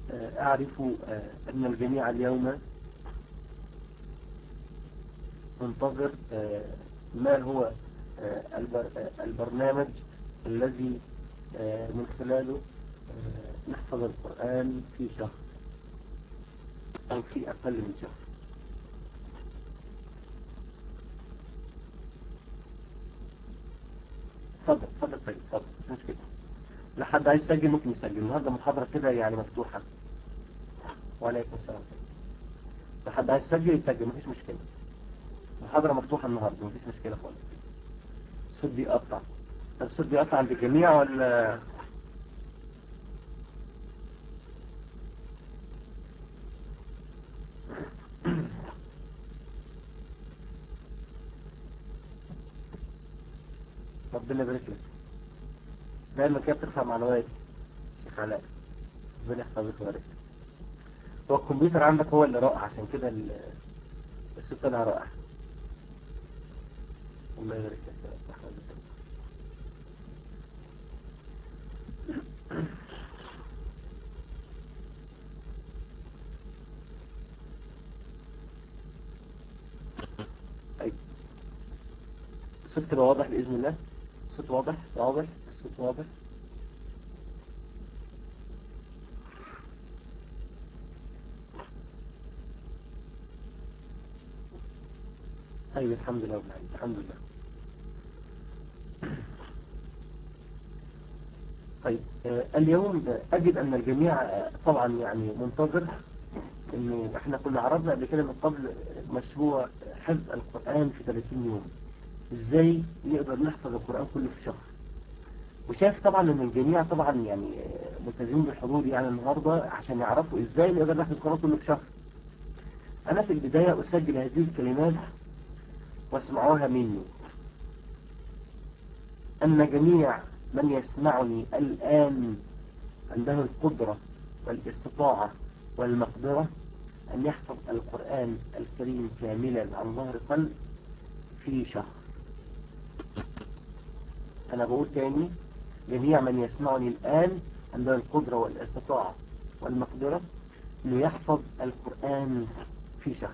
أعرف أن الجميع اليوم منتظر ما هو البرنامج الذي من خلاله نحفظ القرآن في شهر أو في أقل من شهر تفضل تفضل طيب تفضل مش مشكلة لحد عايز يسجل ممكن يسجل النهارده محاضرة كده يعني مفتوحة وعليكم السلام لحد عايز يسجل يسجل مفيش مشكلة محاضرة مفتوحة النهارده مفيش مشكلة خالص الصوت بيقطع طب الصوت بيقطع عند الجميع ولا ربنا يبارك لك دايما كده بترفع معنويات شيخ علاء ربنا يحفظك ويبارك هو الكمبيوتر عندك هو اللي رائع عشان كده الصوت طلع رائع الله يبارك لك طيب الصوت كده واضح بإذن الله الصوت واضح واضح الصوت واضح طيب الحمد لله رب العالمين الحمد لله طيب آه اليوم أجد أن الجميع آه طبعا يعني منتظر إن إحنا كنا عرضنا قبل كده من قبل مشروع حفظ القرآن في 30 يوم إزاي نقدر نحفظ القرآن كله في شهر وشايف طبعا ان الجميع طبعا يعني ملتزمين بالحضور يعني النهاردة عشان يعرفوا ازاي نقدر نحفظ القرآن كله في شهر انا في البداية اسجل هذه الكلمات واسمعوها مني ان جميع من يسمعني الان عنده القدرة والاستطاعة والمقدرة ان يحفظ القرآن الكريم كاملا عن ظهر قلب في شهر أنا بقول تاني جميع من يسمعني الآن عنده القدرة والاستطاعة والمقدرة أنه يحفظ القرآن في شهر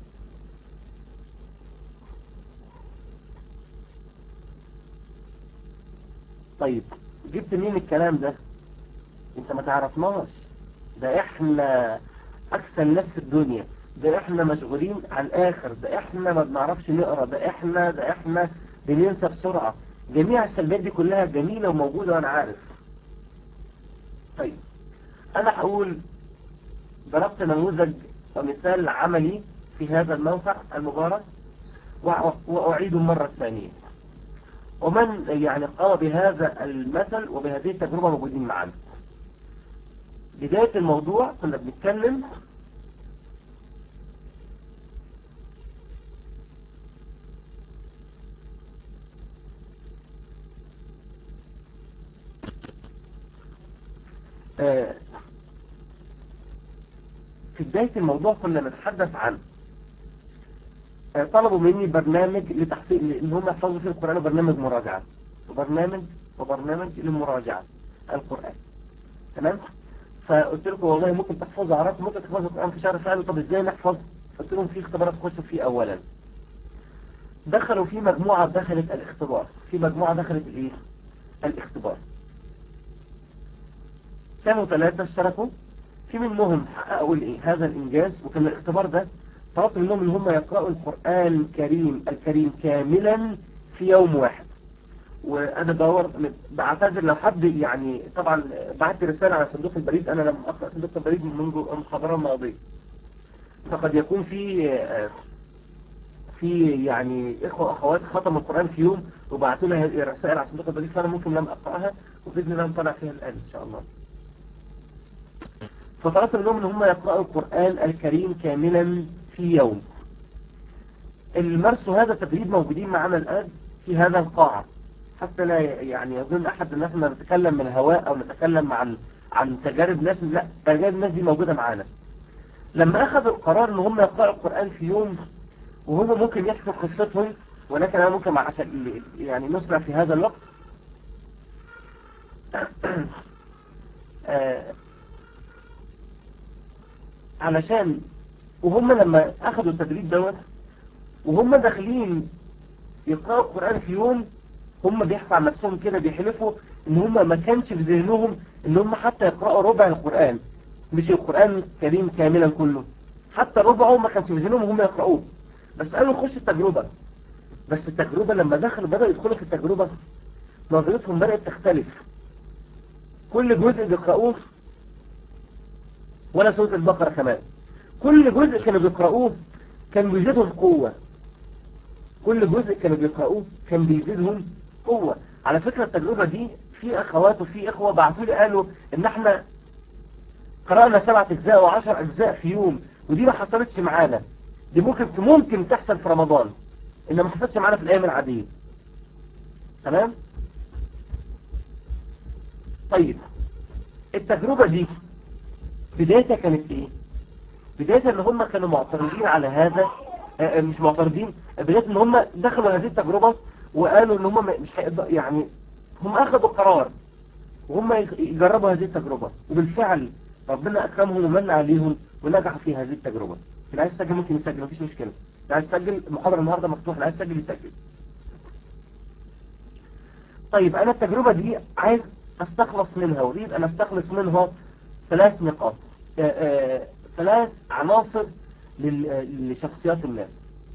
طيب جبت مين الكلام ده انت ما تعرفناش ده احنا اكثر الناس في الدنيا ده احنا مشغولين على الاخر ده احنا ما بنعرفش نقرا ده احنا ده احنا بننسى بسرعة جميع السلبيات دي كلها جميلة وموجودة وانا عارف طيب انا هقول ضربت نموذج ومثال عملي في هذا الموقع المبارك وأعيده مرة ثانية ومن يعني قام بهذا المثل وبهذه التجربة موجودين معنا بداية الموضوع كنا بنتكلم في بداية الموضوع كنا نتحدث عن طلبوا مني برنامج لتحصيل ان هم يحفظوا في القرآن برنامج مراجعة وبرنامج وبرنامج للمراجعة القرآن تمام فقلت لكم والله ممكن تحفظوا عرفت ممكن تحفظوا القرآن في شهر فعلا طب ازاي نحفظ قلت لهم في اختبارات تخشوا فيه اولا دخلوا في مجموعة دخلت الاختبار في مجموعة دخلت الايه الاختبار كانوا ثلاثة اشتركوا في منهم حققوا الايه هذا الانجاز وكان الاختبار ده طلبت منهم ان هم يقرأوا القرآن الكريم الكريم كاملا في يوم واحد وانا دور بعتذر لو حد يعني طبعا بعت رسالة على صندوق البريد انا لم اقرأ صندوق البريد منذ المحاضرة الماضية فقد يكون في في يعني اخوة اخوات ختموا القرآن في يوم وبعتوا لها رسائل على صندوق البريد فانا ممكن لم اقرأها وباذن الله نطلع فيها الان ان شاء الله فطلبت منهم ان هم يقرأوا القرآن الكريم كاملا في يوم المرس هذا التدريب موجودين معنا الآن في هذا القاعة حتى لا يعني يظن أحد الناس أننا نتكلم من هواء أو نتكلم عن عن تجارب ناس لا تجارب الناس دي موجودة معانا لما أخذوا القرار أن هم يقرأوا القرآن في يوم وهم ممكن يحكوا قصتهم ولكن أنا ممكن عشان يعني نسرع في هذا الوقت علشان وهم لما اخذوا التدريب دوت وهم داخلين يقرأوا القرآن في يوم هم بيحكوا عن نفسهم كده بيحلفوا ان هم ما كانش في ذهنهم ان هم حتى يقرأوا ربع القرآن مش القرآن الكريم كاملا كله حتى ربعه ما كانش في ذهنهم هم يقرأوه بس قالوا نخش التجربة بس التجربة لما دخلوا بدأوا يدخلوا في التجربة نظرتهم بدأت تختلف كل جزء بيقرأوه ولا سورة البقرة كمان كل جزء كانوا بيقرأوه كان بيزيدهم قوة كل جزء كانوا بيقرأوه كان بيزيدهم قوة على فكرة التجربة دي في أخوات وفي إخوة بعثوا لي قالوا إن إحنا قرأنا سبعة أجزاء وعشر أجزاء في يوم ودي ما حصلتش معانا دي ممكن ممكن تحصل في رمضان إنما ما حصلتش معانا في الأيام العادية تمام طيب التجربة دي بدايتها كانت ايه بدايتها ان هم كانوا معترضين على هذا آه، مش معترضين بداية ان هم دخلوا هذه التجربة وقالوا ان هم مش هيقدر يعني هم اخذوا قرار وهم يجربوا هذه التجربة وبالفعل ربنا اكرمهم ومن عليهم ونجحوا في هذه التجربة اللي عايز يسجل ممكن يسجل مفيش مشكلة اللي عايز يسجل المحاضرة النهاردة مفتوح اللي عايز يسجل يسجل طيب انا التجربة دي عايز استخلص منها اريد ان استخلص منها ثلاث نقاط آه، آه، ثلاث عناصر لل- لشخصيات الناس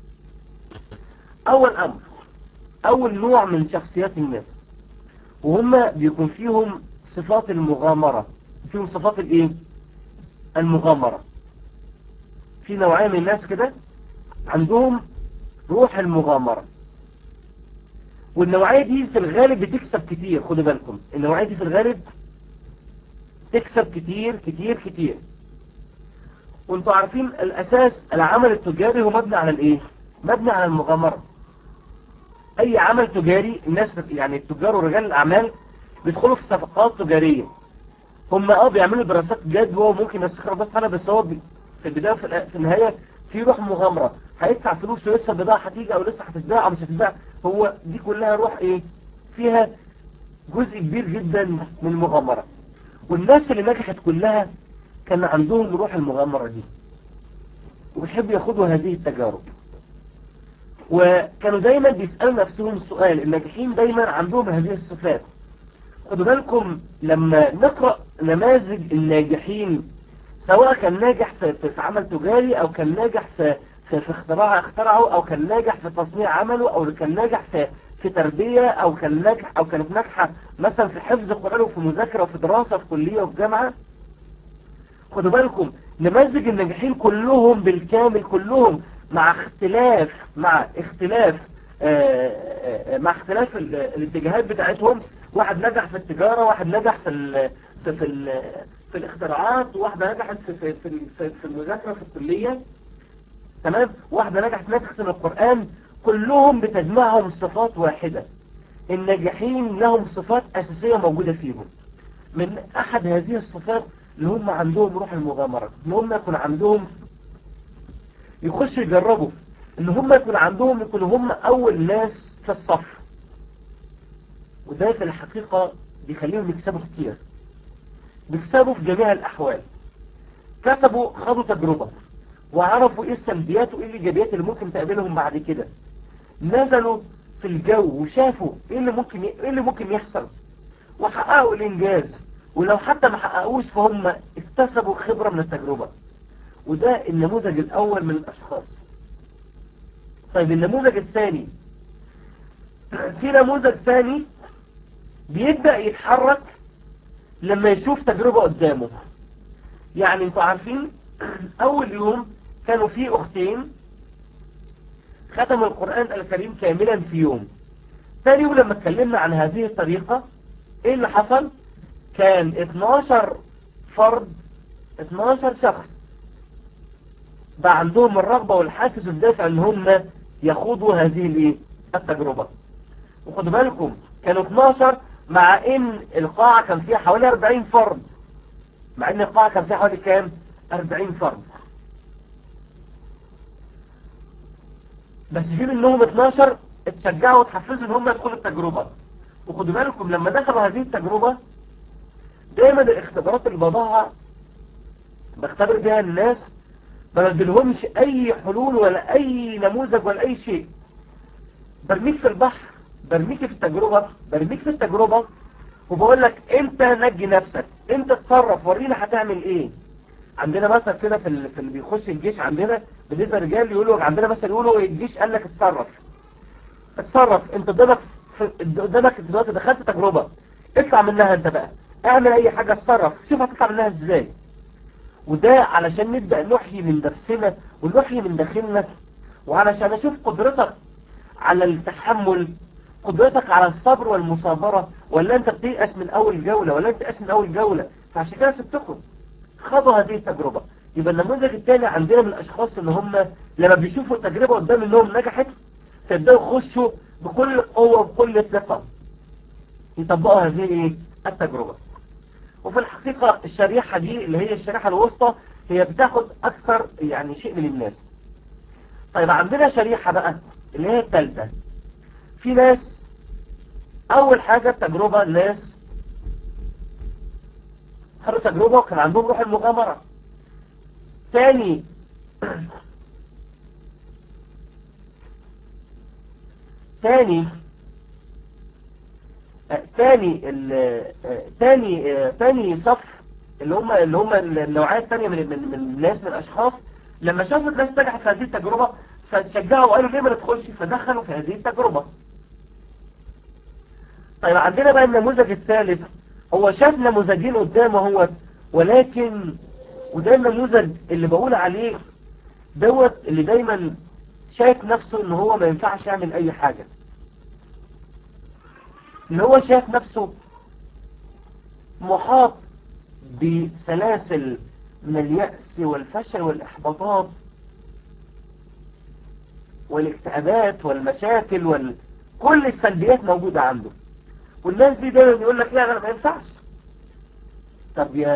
اول امر اول نوع من شخصيات الناس وهم بيكون فيهم صفات المغامرة فيهم صفات الايه المغامرة في نوعية من الناس كده عندهم روح المغامرة والنوعية دي في الغالب بتكسب كتير خدوا بالكم النوعية دي في الغالب تكسب كتير كتير كتير وانتوا عارفين الاساس العمل التجاري هو مبني على الايه مبني على المغامرة اي عمل تجاري الناس يعني التجار ورجال الاعمال بيدخلوا في صفقات تجارية هم اه بيعملوا دراسات جدوى وممكن يستخرج بس انا بس هو بي- في البداية وفي الآ- في النهاية في روح مغامرة هيدفع فلوس ولسه البضاعة هتيجي او لسه هتتباع او مش هتتباع هو دي كلها روح ايه فيها جزء كبير جدا من المغامرة والناس اللي نجحت كلها كان عندهم روح المغامرة دي وبيحبوا ياخدوا هذه التجارب وكانوا دايما بيسألوا نفسهم سؤال الناجحين دايما عندهم هذه الصفات خدوا بالكم لما نقرأ نماذج الناجحين سواء كان ناجح في, في, في عمل تجاري او كان ناجح في, في, في اختراع اخترعه او كان ناجح في تصنيع عمله او كان ناجح في, في تربية او كان ناجح او كانت ناجحة مثلا في حفظ القرآن وفي مذاكرة وفي دراسة في كلية وفي جامعة خدوا بالكم نماذج الناجحين كلهم بالكامل كلهم مع اختلاف مع اختلاف آه، آه، مع اختلاف ال- الاتجاهات بتاعتهم واحد نجح في التجارة واحد نجح في ال في في, ال في الاختراعات وواحدة نجحت في في في, في, في المذاكرة في الكلية تمام واحدة نجحت نجحت في القرآن كلهم بتجمعهم صفات واحدة الناجحين لهم صفات أساسية موجودة فيهم من أحد هذه الصفات اللي هم عندهم روح المغامرة ان هم يكون عندهم يخشوا يجربوا ان هم يكون عندهم يكونوا هم اول ناس في الصف وده في الحقيقة بيخليهم يكسبوا كتير بيكسبوا في جميع الاحوال كسبوا خدوا تجربة وعرفوا ايه السلبيات وايه الايجابيات اللي ممكن تقابلهم بعد كده نزلوا في الجو وشافوا ايه اللي ممكن ايه اللي ممكن يحصل وحققوا الانجاز ولو حتى ما حققوش فهم اكتسبوا خبرة من التجربة وده النموذج الاول من الاشخاص طيب النموذج الثاني في نموذج ثاني بيبدأ يتحرك لما يشوف تجربة قدامه يعني انتوا عارفين اول يوم كانوا في اختين ختموا القرآن الكريم كاملا في يوم ثاني يوم لما اتكلمنا عن هذه الطريقة ايه اللي حصل كان 12 فرد 12 شخص بقى عندهم الرغبة والحافز والدافع ان هم يخوضوا هذه الايه التجربة وخدوا بالكم كانوا 12 مع ان القاعة كان فيها حوالي 40 فرد مع ان القاعة كان فيها حوالي كام 40 فرد بس في منهم 12 اتشجعوا وتحفزوا ان هم يدخلوا التجربة وخدوا بالكم لما دخلوا هذه التجربة دايما الاختبارات اللي بضعها بختبر بيها الناس ما بدلهمش اي حلول ولا اي نموذج ولا اي شيء برميك في البحر برميك في التجربة برميك في التجربة وبقول لك انت نجي نفسك انت تصرف ورينا هتعمل ايه عندنا مثلا كده في اللي, في اللي بيخش الجيش عندنا بالنسبة للرجال يقولوا عندنا مثلا يقولوا الجيش قال لك اتصرف اتصرف انت قدامك قدامك دلوقتي دخلت تجربة اطلع منها انت بقى اعمل اي حاجة اتصرف شوف هتطلع منها ازاي وده علشان نبدأ نحيي من نفسنا ونحيي من داخلنا وعلشان اشوف قدرتك على التحمل قدرتك على الصبر والمصابرة ولا انت بتيأس من اول جولة ولا انت تيأس من اول جولة فعشان كده سبتكم خضوا هذه التجربة يبقى النموذج الثاني عندنا من الاشخاص ان هم لما بيشوفوا التجربة قدام انهم نجحت فيبدأوا يخشوا بكل قوة وبكل ثقة يطبقوا هذه ايه التجربة وفي الحقيقة الشريحة دي اللي هي الشريحة الوسطى هي بتاخد اكثر يعني شيء من الناس طيب عندنا شريحة بقى اللي هي الثالثة في ناس اول حاجة التجربة الناس خدوا تجربة وكان عندهم روح المغامرة تاني تاني تاني تاني تاني صف اللي هم اللي هم النوعية الثانية من من من الناس من الاشخاص لما شافوا الناس نجحت في هذه التجربة فشجعوا وقالوا ليه ما ندخلش فدخلوا في هذه التجربة طيب عندنا بقى النموذج الثالث هو شاف نموذجين قدامه هو ولكن وده النموذج اللي بقول عليه دوت اللي دايما شايف نفسه ان هو ما ينفعش يعمل اي حاجة اللي هو شايف نفسه محاط بسلاسل من اليأس والفشل والإحباطات والاكتئابات والمشاكل وال... كل السلبيات موجودة عنده والناس دي دايما يقول لك لا انا ما ينفعش طب يا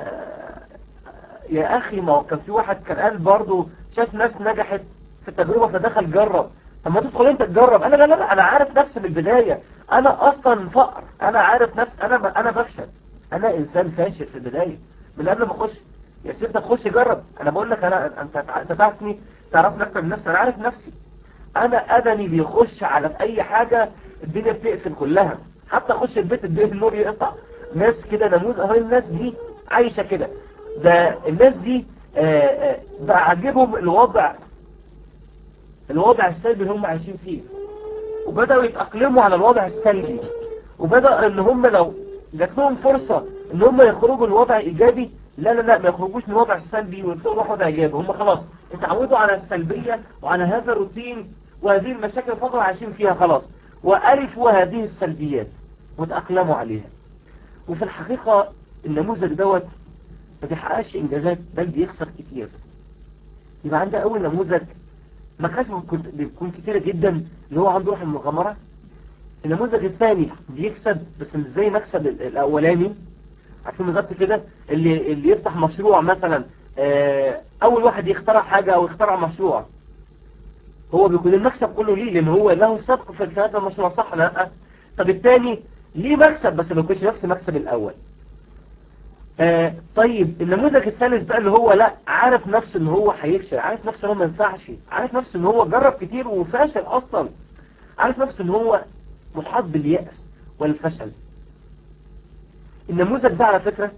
يا اخي ما هو كان في واحد كان قال برضه شاف ناس نجحت في التجربة فدخل جرب طب ما تدخل انت تجرب انا لا لا لا انا عارف نفسي من البداية انا اصلا فقر انا عارف نفسي انا ب... انا بفشل انا انسان فاشل في البداية من قبل ما اخش يا سيدي تخش جرب انا بقول لك انا انت انت تعرفني تعرفني اكتر من نفسي انا عارف نفسي انا ادني بيخش على في اي حاجة الدنيا بتقفل كلها حتى اخش البيت البيت النور يقطع ناس كده نموذج اهو الناس دي عايشة كده ده الناس دي بقى عجبهم الوضع الوضع السلبي اللي هم عايشين فيه وبدأوا يتأقلموا على الوضع السلبي وبدأ ان هم لو جات لهم فرصة ان هم يخرجوا لوضع ايجابي لا لا لا ما يخرجوش من الوضع السلبي ويروحوا وضع ايجابي هم خلاص اتعودوا على السلبية وعلى هذا الروتين وهذه المشاكل الفترة عايشين فيها خلاص وألفوا هذه السلبيات وتأقلموا عليها وفي الحقيقة النموذج دوت ما بيحققش إنجازات بل بيخسر كتير يبقى عندها أول نموذج مكاسبه بيكون كتيرة جدا اللي هو عنده روح المغامرة النموذج الثاني بيكسب بس مش زي مكسب الأولاني عارفين بالظبط كده اللي اللي يفتح مشروع مثلا أول واحد يخترع حاجة أو يخترع مشروع هو بيكون المكسب كله ليه لان هو له سبق في هذا المشروع صح لا طب الثاني ليه مكسب بس ما يكونش نفس مكسب الاول آه طيب النموذج الثالث بقى اللي هو لا عارف نفسه ان هو هيفشل عارف نفسه ان هو ما ينفعش عارف نفسه ان هو جرب كتير وفاشل اصلا عارف نفسه ان هو محاط باليأس والفشل النموذج ده على فكرة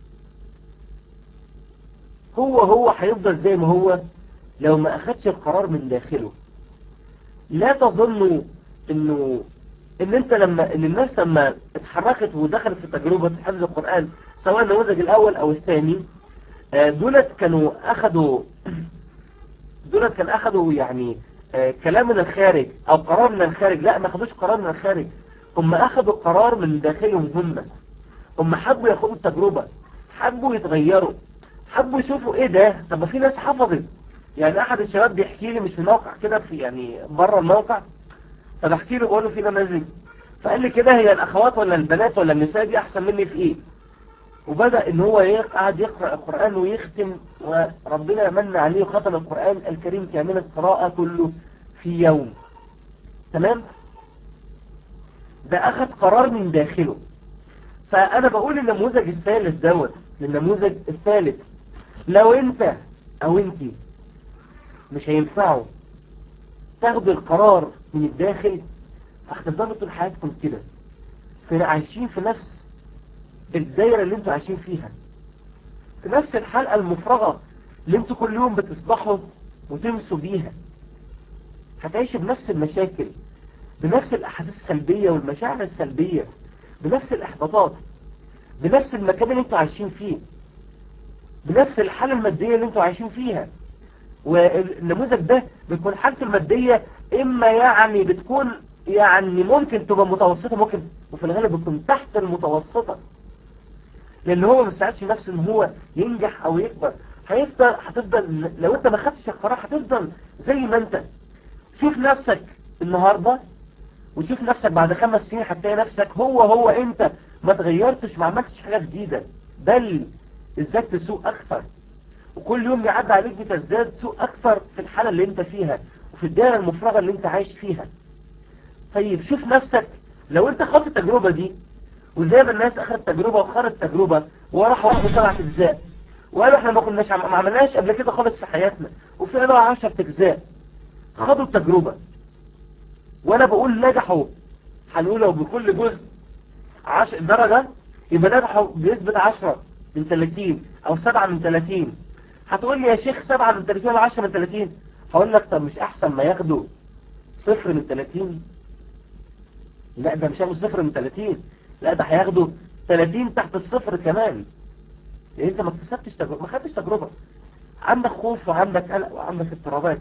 هو هو هيفضل زي ما هو لو ما اخدش القرار من داخله لا تظنوا انه ان انت لما ان الناس لما اتحركت ودخلت في تجربة حفظ القرآن سواء النموذج الاول او الثاني دولت كانوا اخدوا دولت كان اخدوا يعني كلام من الخارج او قرار من الخارج لا ما اخدوش قرار من الخارج هم اخدوا قرار من داخلهم هم هم حبوا ياخدوا التجربة حبوا يتغيروا حبوا يشوفوا ايه ده طب ما في ناس حفظت يعني احد الشباب بيحكي لي مش في موقع كده في يعني بره الموقع فبحكي له بقول له في نماذج فقال لي كده هي الاخوات ولا البنات ولا النساء دي احسن مني في ايه وبدأ ان هو قاعد يقرأ القرآن ويختم وربنا من عليه وختم القرآن الكريم كامل القراءة كله في يوم تمام ده اخذ قرار من داخله فانا بقول النموذج الثالث دوت النموذج الثالث لو انت او انت مش هينفعوا تاخدوا القرار من الداخل هتفضلوا طول حياتكم كده في عايشين في نفس الدايرة اللي انتوا عايشين فيها في نفس الحلقة المفرغة اللي انتوا كل يوم بتصبحوا وتمسوا بيها هتعيشوا بنفس المشاكل بنفس الأحاسيس السلبية والمشاعر السلبية بنفس الإحباطات بنفس المكان اللي انتوا عايشين فيه بنفس الحالة المادية اللي انتوا عايشين فيها والنموذج ده بيكون حالته المادية اما يعني بتكون يعني ممكن تبقى متوسطة ممكن وفي الغالب بتكون تحت المتوسطة لان هو ما بيستعدش نفسه ان هو ينجح او يكبر هيفضل هتفضل لو انت ما خدتش القرار هتفضل زي ما انت شوف نفسك النهاردة وشوف نفسك بعد خمس سنين هتلاقي نفسك هو هو انت ما تغيرتش ما عملتش حاجة جديدة بل ازددت سوء اكثر وكل يوم يعدي عليك بتزداد سوء اكثر في الحالة اللي انت فيها وفي الدائرة المفرغة اللي انت عايش فيها طيب شوف نفسك لو انت خدت التجربة دي وزي ما الناس اخذت تجربة وخدت تجربة وراحوا واخدوا سبعة اجزاء وقالوا احنا ما كناش ما عملناش قبل كده خالص في حياتنا وفي قالوا 10 اجزاء خدوا التجربة وانا بقول نجحوا هنقول لو بكل جزء 10 درجة يبقى نجحوا بنسبة 10 من 30 او 7 من 30 هتقول لي يا شيخ 7 من 30 ولا 10 من 30 هقول لك طب مش احسن ما ياخدوا صفر من 30 لا ده مش هياخدوا صفر من 30 لا ده هياخدوا 30 تحت الصفر كمان لان انت ما اكتسبتش تجربة ما خدتش تجربة عندك خوف وعندك قلق وعندك اضطرابات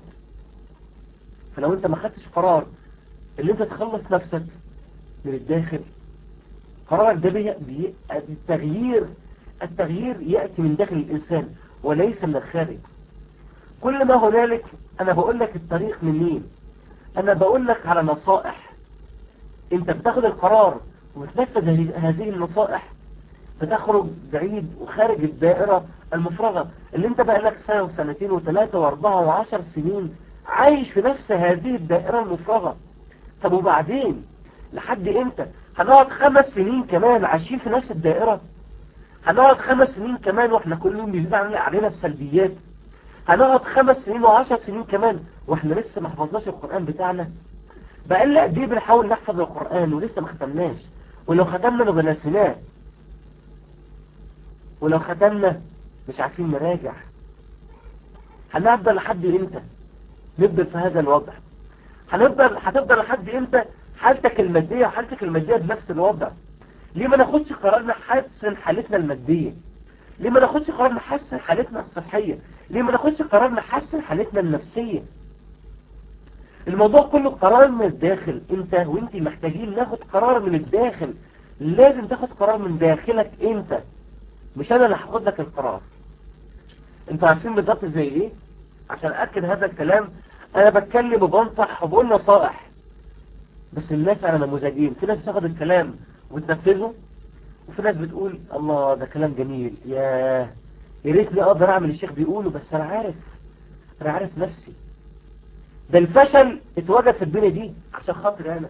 فلو انت ما خدتش قرار اللي انت تخلص نفسك من الداخل قرارك ده بي... بي... التغيير التغيير يأتي من داخل الإنسان وليس من الخارج كل ما هنالك أنا بقول لك الطريق منين أنا بقول لك على نصائح أنت بتاخد القرار وتنفذ هذه النصائح بتخرج بعيد وخارج الدائرة المفرغة اللي انت بقى لك سنة وسنتين وثلاثة واربعة وعشر سنين عايش في نفس هذه الدائرة المفرغة طب وبعدين لحد امتى هنقعد خمس سنين كمان عايشين في نفس الدائرة هنقعد خمس سنين كمان واحنا كل يوم بيزيد علينا بسلبيات هنقعد خمس سنين وعشر سنين كمان واحنا لسه ما حفظناش القرآن بتاعنا بقى لنا قد ايه بنحاول نحفظ القرآن ولسه ما ختمناش ولو ختمنا نبقى ناسيناه ولو ختمنا مش عارفين نراجع هنفضل لحد امتى نفضل في هذا الوضع هنفضل هتفضل لحد امتى حالتك المادية وحالتك المادية بنفس الوضع ليه ما ناخدش قرار نحسن حالتنا المادية ليه ما ناخدش قرار نحسن حالتنا الصحية ليه ما ناخدش قرار نحسن حالتنا النفسية الموضوع كله قرار من الداخل انت وانت محتاجين ناخد قرار من الداخل لازم تاخد قرار من داخلك انت مش انا اللي هاخد لك القرار انتوا عارفين بالظبط زي ايه عشان اكد هذا الكلام انا بتكلم وبنصح وبقول نصائح بس الناس على نموذجين في ناس بتاخد الكلام وتنفذه وفي ناس بتقول الله ده كلام جميل يا يا ريتني اقدر اعمل الشيخ بيقوله بس انا عارف انا عارف نفسي ده الفشل اتوجد في الدنيا دي عشان خاطر انا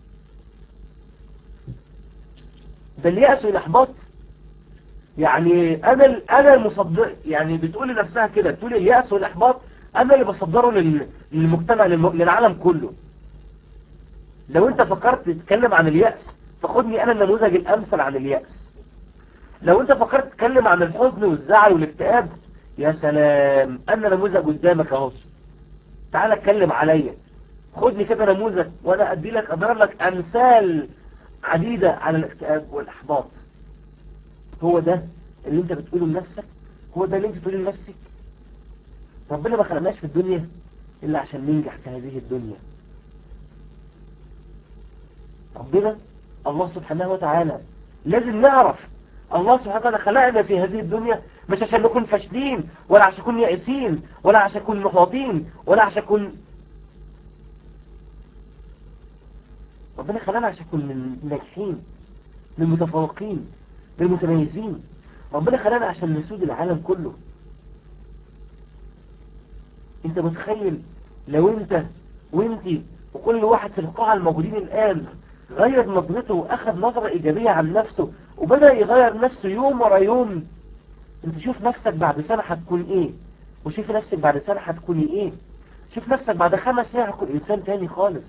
ده اليأس والاحباط يعني انا انا المصدر يعني بتقول لنفسها كده بتقول اليأس والاحباط انا اللي بصدره للمجتمع للعالم كله لو انت فكرت تتكلم عن اليأس فخدني انا النموذج الامثل عن اليأس لو انت فكرت تتكلم عن الحزن والزعل والاكتئاب يا سلام انا نموذج قدامك اهو تعال اتكلم عليا خدني كده نموذج وانا ادي لك اضرب لك امثال عديدة على الاكتئاب والاحباط هو ده اللي انت بتقوله لنفسك هو ده اللي انت بتقوله لنفسك ربنا ما خلقناش في الدنيا الا عشان ننجح في هذه الدنيا ربنا الله سبحانه وتعالى لازم نعرف الله سبحانه وتعالى خلقنا في هذه الدنيا مش عشان نكون فاشلين ولا عشان نكون يائسين ولا عشان نكون محبطين ولا عشان نكون ربنا خلقنا عشان نكون من ناجحين من متفوقين من متميزين ربنا خلقنا عشان نسود العالم كله انت متخيل لو انت وانت وكل واحد في القاعة الموجودين الآن غير نظرته وأخذ نظرة إيجابية عن نفسه وبدأ يغير نفسه يوم ورا يوم انت شوف نفسك بعد سنة هتكون ايه وشوف نفسك بعد سنة هتكوني ايه شوف نفسك بعد خمس سنين هتكون انسان تاني خالص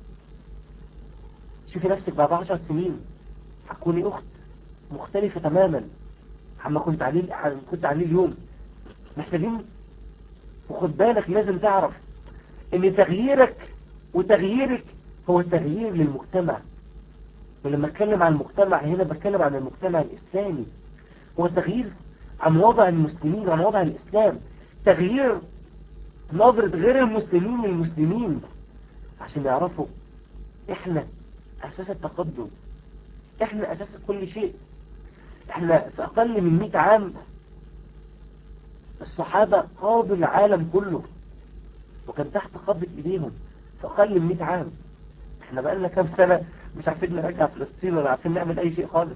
شوفي نفسك بعد عشر سنين هتكوني اخت مختلفة تماما عما كنت عليه عما كنت عليه اليوم محتاجين وخد بالك لازم تعرف ان تغييرك وتغييرك هو تغيير للمجتمع ولما اتكلم عن المجتمع هنا بتكلم عن المجتمع الاسلامي هو تغيير عن وضع المسلمين عن وضع الاسلام تغيير نظرة غير المسلمين للمسلمين عشان يعرفوا احنا اساس التقدم احنا اساس كل شيء احنا في اقل من 100 عام الصحابة قادوا العالم كله وكان تحت قبضة ايديهم في اقل من 100 عام احنا بقالنا كام سنة مش عارفين نرجع فلسطين ولا عارفين نعمل اي شيء خالص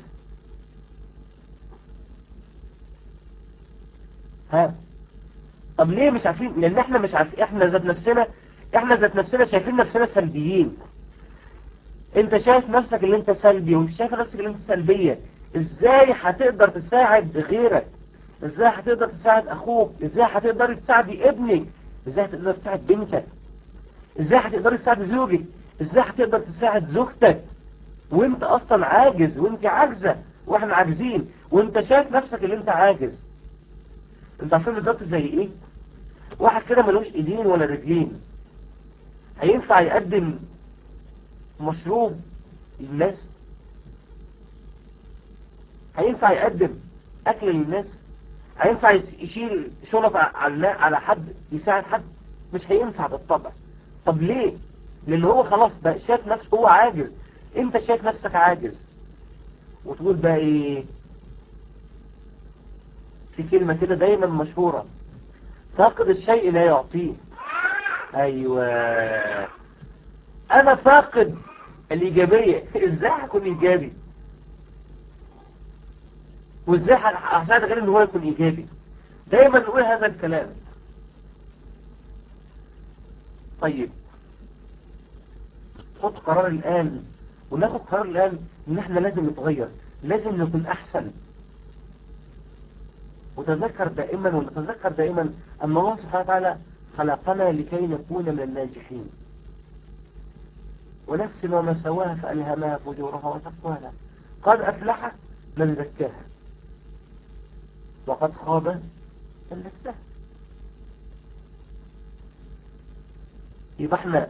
ها طب ليه مش عارفين لان احنا مش عارفين احنا ذات نفسنا احنا ذات نفسنا شايفين نفسنا سلبيين انت شايف نفسك اللي انت سلبي وانت شايف نفسك اللي انت سلبية ازاي هتقدر تساعد غيرك ازاي هتقدر تساعد اخوك ازاي هتقدر تساعد ابنك ازاي هتقدر تساعد بنتك ازاي هتقدر تساعد زوجك ازاي هتقدر تساعد زوجتك وانت اصلا عاجز وانت عاجزة واحنا عاجزين وانت شايف نفسك اللي انت عاجز انت عارفين بالظبط زي ايه واحد كده ملوش ايدين ولا رجلين هينفع يقدم مشروب للناس هينفع يقدم اكل للناس هينفع يشيل شنط على على حد يساعد حد مش هينفع بالطبع طب ليه لان هو خلاص بقى شايف نفسه هو عاجز انت شايف نفسك عاجز وتقول بقى ايه في كلمة كده دايما مشهورة فاقد الشيء لا يعطيه ايوه انا فاقد الايجابية ازاي هكون ايجابي وازاي هساعد غير ان هو يكون ايجابي دايما نقول هذا الكلام طيب خد قرار الان وناخد قرار الان ان احنا لازم نتغير لازم نكون احسن وتذكر دائما ونتذكر دائما أن الله سبحانه وتعالى خلقنا لكي نكون من الناجحين ونفس وما سواها فألهمها فجورها وتقواها قد أفلح من زكاها وقد خاب من دساها يبقى احنا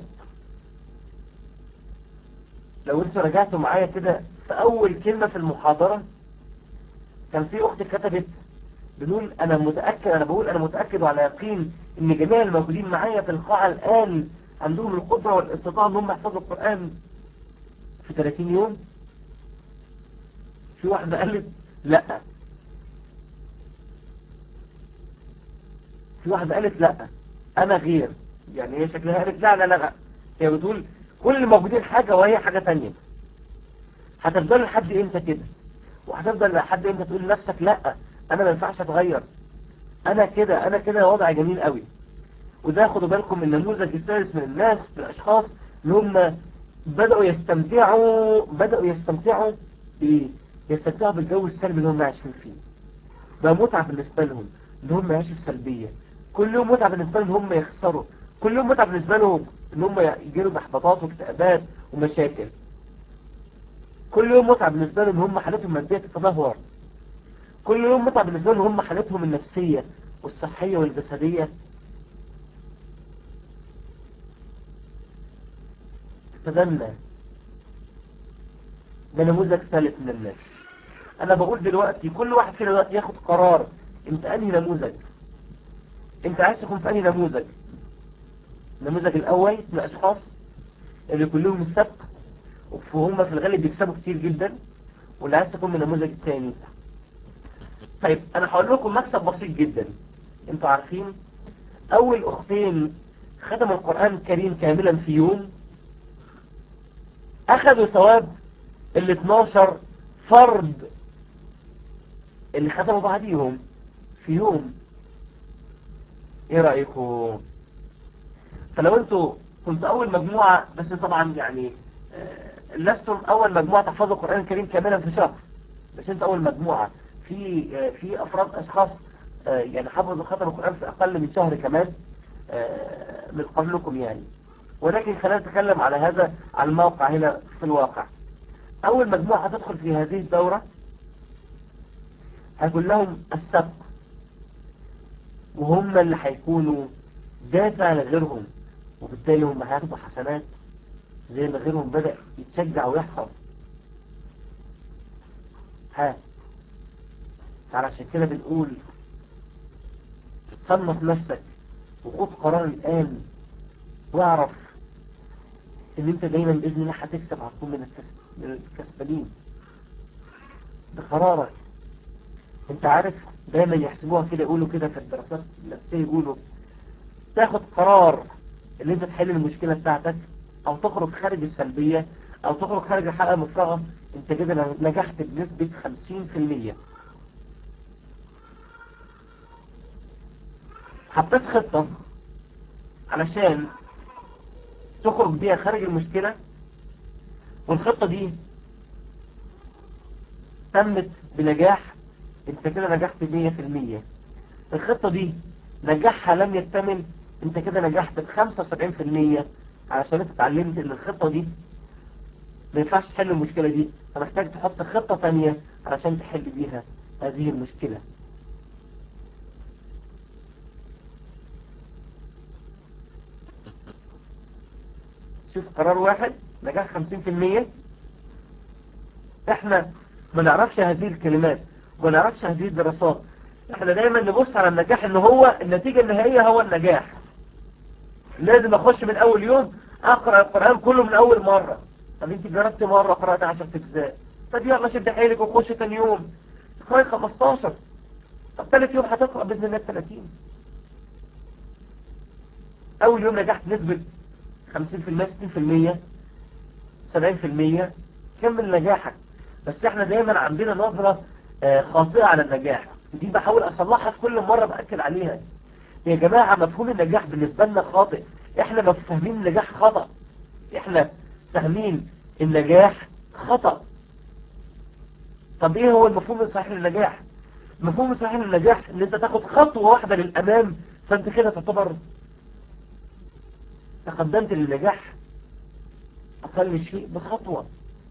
لو انتوا رجعتوا معايا كده في أول كلمة في المحاضرة كان في أخت كتبت بنقول أنا متأكد أنا بقول أنا متأكد وعلى يقين إن جميع الموجودين معايا في القاعة الآن عندهم القدرة والاستطاعة إن هم يحفظوا القرآن في 30 يوم في واحدة قالت لا في واحدة قالت لا أنا غير يعني هي شكلها قالت لا لا لا هي بتقول كل الموجودين حاجة وهي حاجة تانية هتفضل لحد امتى كده وهتفضل لحد امتى تقول لنفسك لا انا ما ينفعش اتغير انا كده انا كده وضع جميل قوي وده خدوا بالكم من النموذج الثالث من الناس الاشخاص اللي هم بدأوا يستمتعوا بدأوا يستمتعوا بايه يستمتعوا بالجو السلبي اللي هم عايشين فيه بقى متعة بالنسبة لهم ان هم يعيشوا في سلبية كل يوم متعة بالنسبة لهم هم يخسروا كل يوم متعة بالنسبة لهم ان هم يجيلوا محبطات واكتئابات ومشاكل كل يوم متعة بالنسبة لهم ان هم حالتهم المادية تتدهور كل يوم متعة بالنسبة لهم هم حالتهم النفسية والصحية والجسدية تدنى ده نموذج ثالث من الناس انا بقول دلوقتي كل واحد فينا دلوقتي ياخد قرار انت انهي نموذج انت عايز تكون في انهي نموذج النموذج الاول من الاشخاص اللي كلهم السبق وهم في الغالب بيكسبوا كتير جدا واللي عايز تكون من النموذج الثاني طيب انا هقول لكم مكسب بسيط جدا انتوا عارفين اول اختين ختموا القرآن الكريم كاملا في يوم اخذوا ثواب ال 12 فرد اللي ختموا بعديهم في يوم ايه رأيكم فلو انتوا كنتوا اول مجموعة بس طبعا يعني لستم اول مجموعة تحفظوا القرآن الكريم كاملا في شهر بس انتوا اول مجموعة في في أفراد أشخاص يعني حفظوا ختم القرآن في أقل من شهر كمان من قبلكم يعني ولكن خلينا نتكلم على هذا على الموقع هنا في الواقع أول مجموعة هتدخل في هذه الدورة هيكون لهم السبق وهم اللي هيكونوا دافع لغيرهم وبالتالي هم هياخدوا حسنات زي ما غيرهم بدأ يتشجع ويحصل ها علشان كده بنقول صنف نفسك وخد قرار الآن واعرف ان انت دايما بإذن الله هتكسب هتكون من من الكسبانين بقرارك انت عارف دايما يحسبوها كده يقولوا كده في الدراسات النفسية يقولوا تاخد قرار ان انت تحل المشكلة بتاعتك او تخرج خارج السلبية او تخرج خارج الحلقة المفرغة انت كده نجحت بنسبة 50% حطيت خطة علشان تخرج بيها خارج المشكلة والخطة دي تمت بنجاح انت كده نجحت 100% الخطة دي نجاحها لم يكتمل انت كده نجحت ب 75% علشان انت اتعلمت ان الخطة دي ما ينفعش تحل المشكلة دي فمحتاج تحط خطة تانية علشان تحل بيها هذه المشكلة شوف قرار واحد نجاح 50% احنا ما نعرفش هذه الكلمات ما نعرفش هذه الدراسات احنا دايما نبص على النجاح ان هو النتيجة النهائية هو النجاح لازم اخش من اول يوم اقرأ القرآن كله من اول مرة طب انت جربت مرة قرأت 10 اجزاء طب يلا شد حيلك وخش تاني يوم اقرأي 15 طب ثالث يوم هتقرأ بإذن الله 30 اول يوم نجحت نسبة 50% 60% 70% كمل نجاحك بس احنا دايما عندنا نظرة خاطئة على النجاح دي بحاول اصلحها في كل مرة بأكد عليها يا جماعة مفهوم النجاح بالنسبة لنا خاطئ احنا ما فاهمين النجاح خطأ احنا فاهمين النجاح خطأ طب ايه هو المفهوم الصحيح للنجاح المفهوم الصحيح للنجاح ان انت تاخد خطوة واحدة للامام فانت كده تعتبر تقدمت للنجاح اقل شيء بخطوة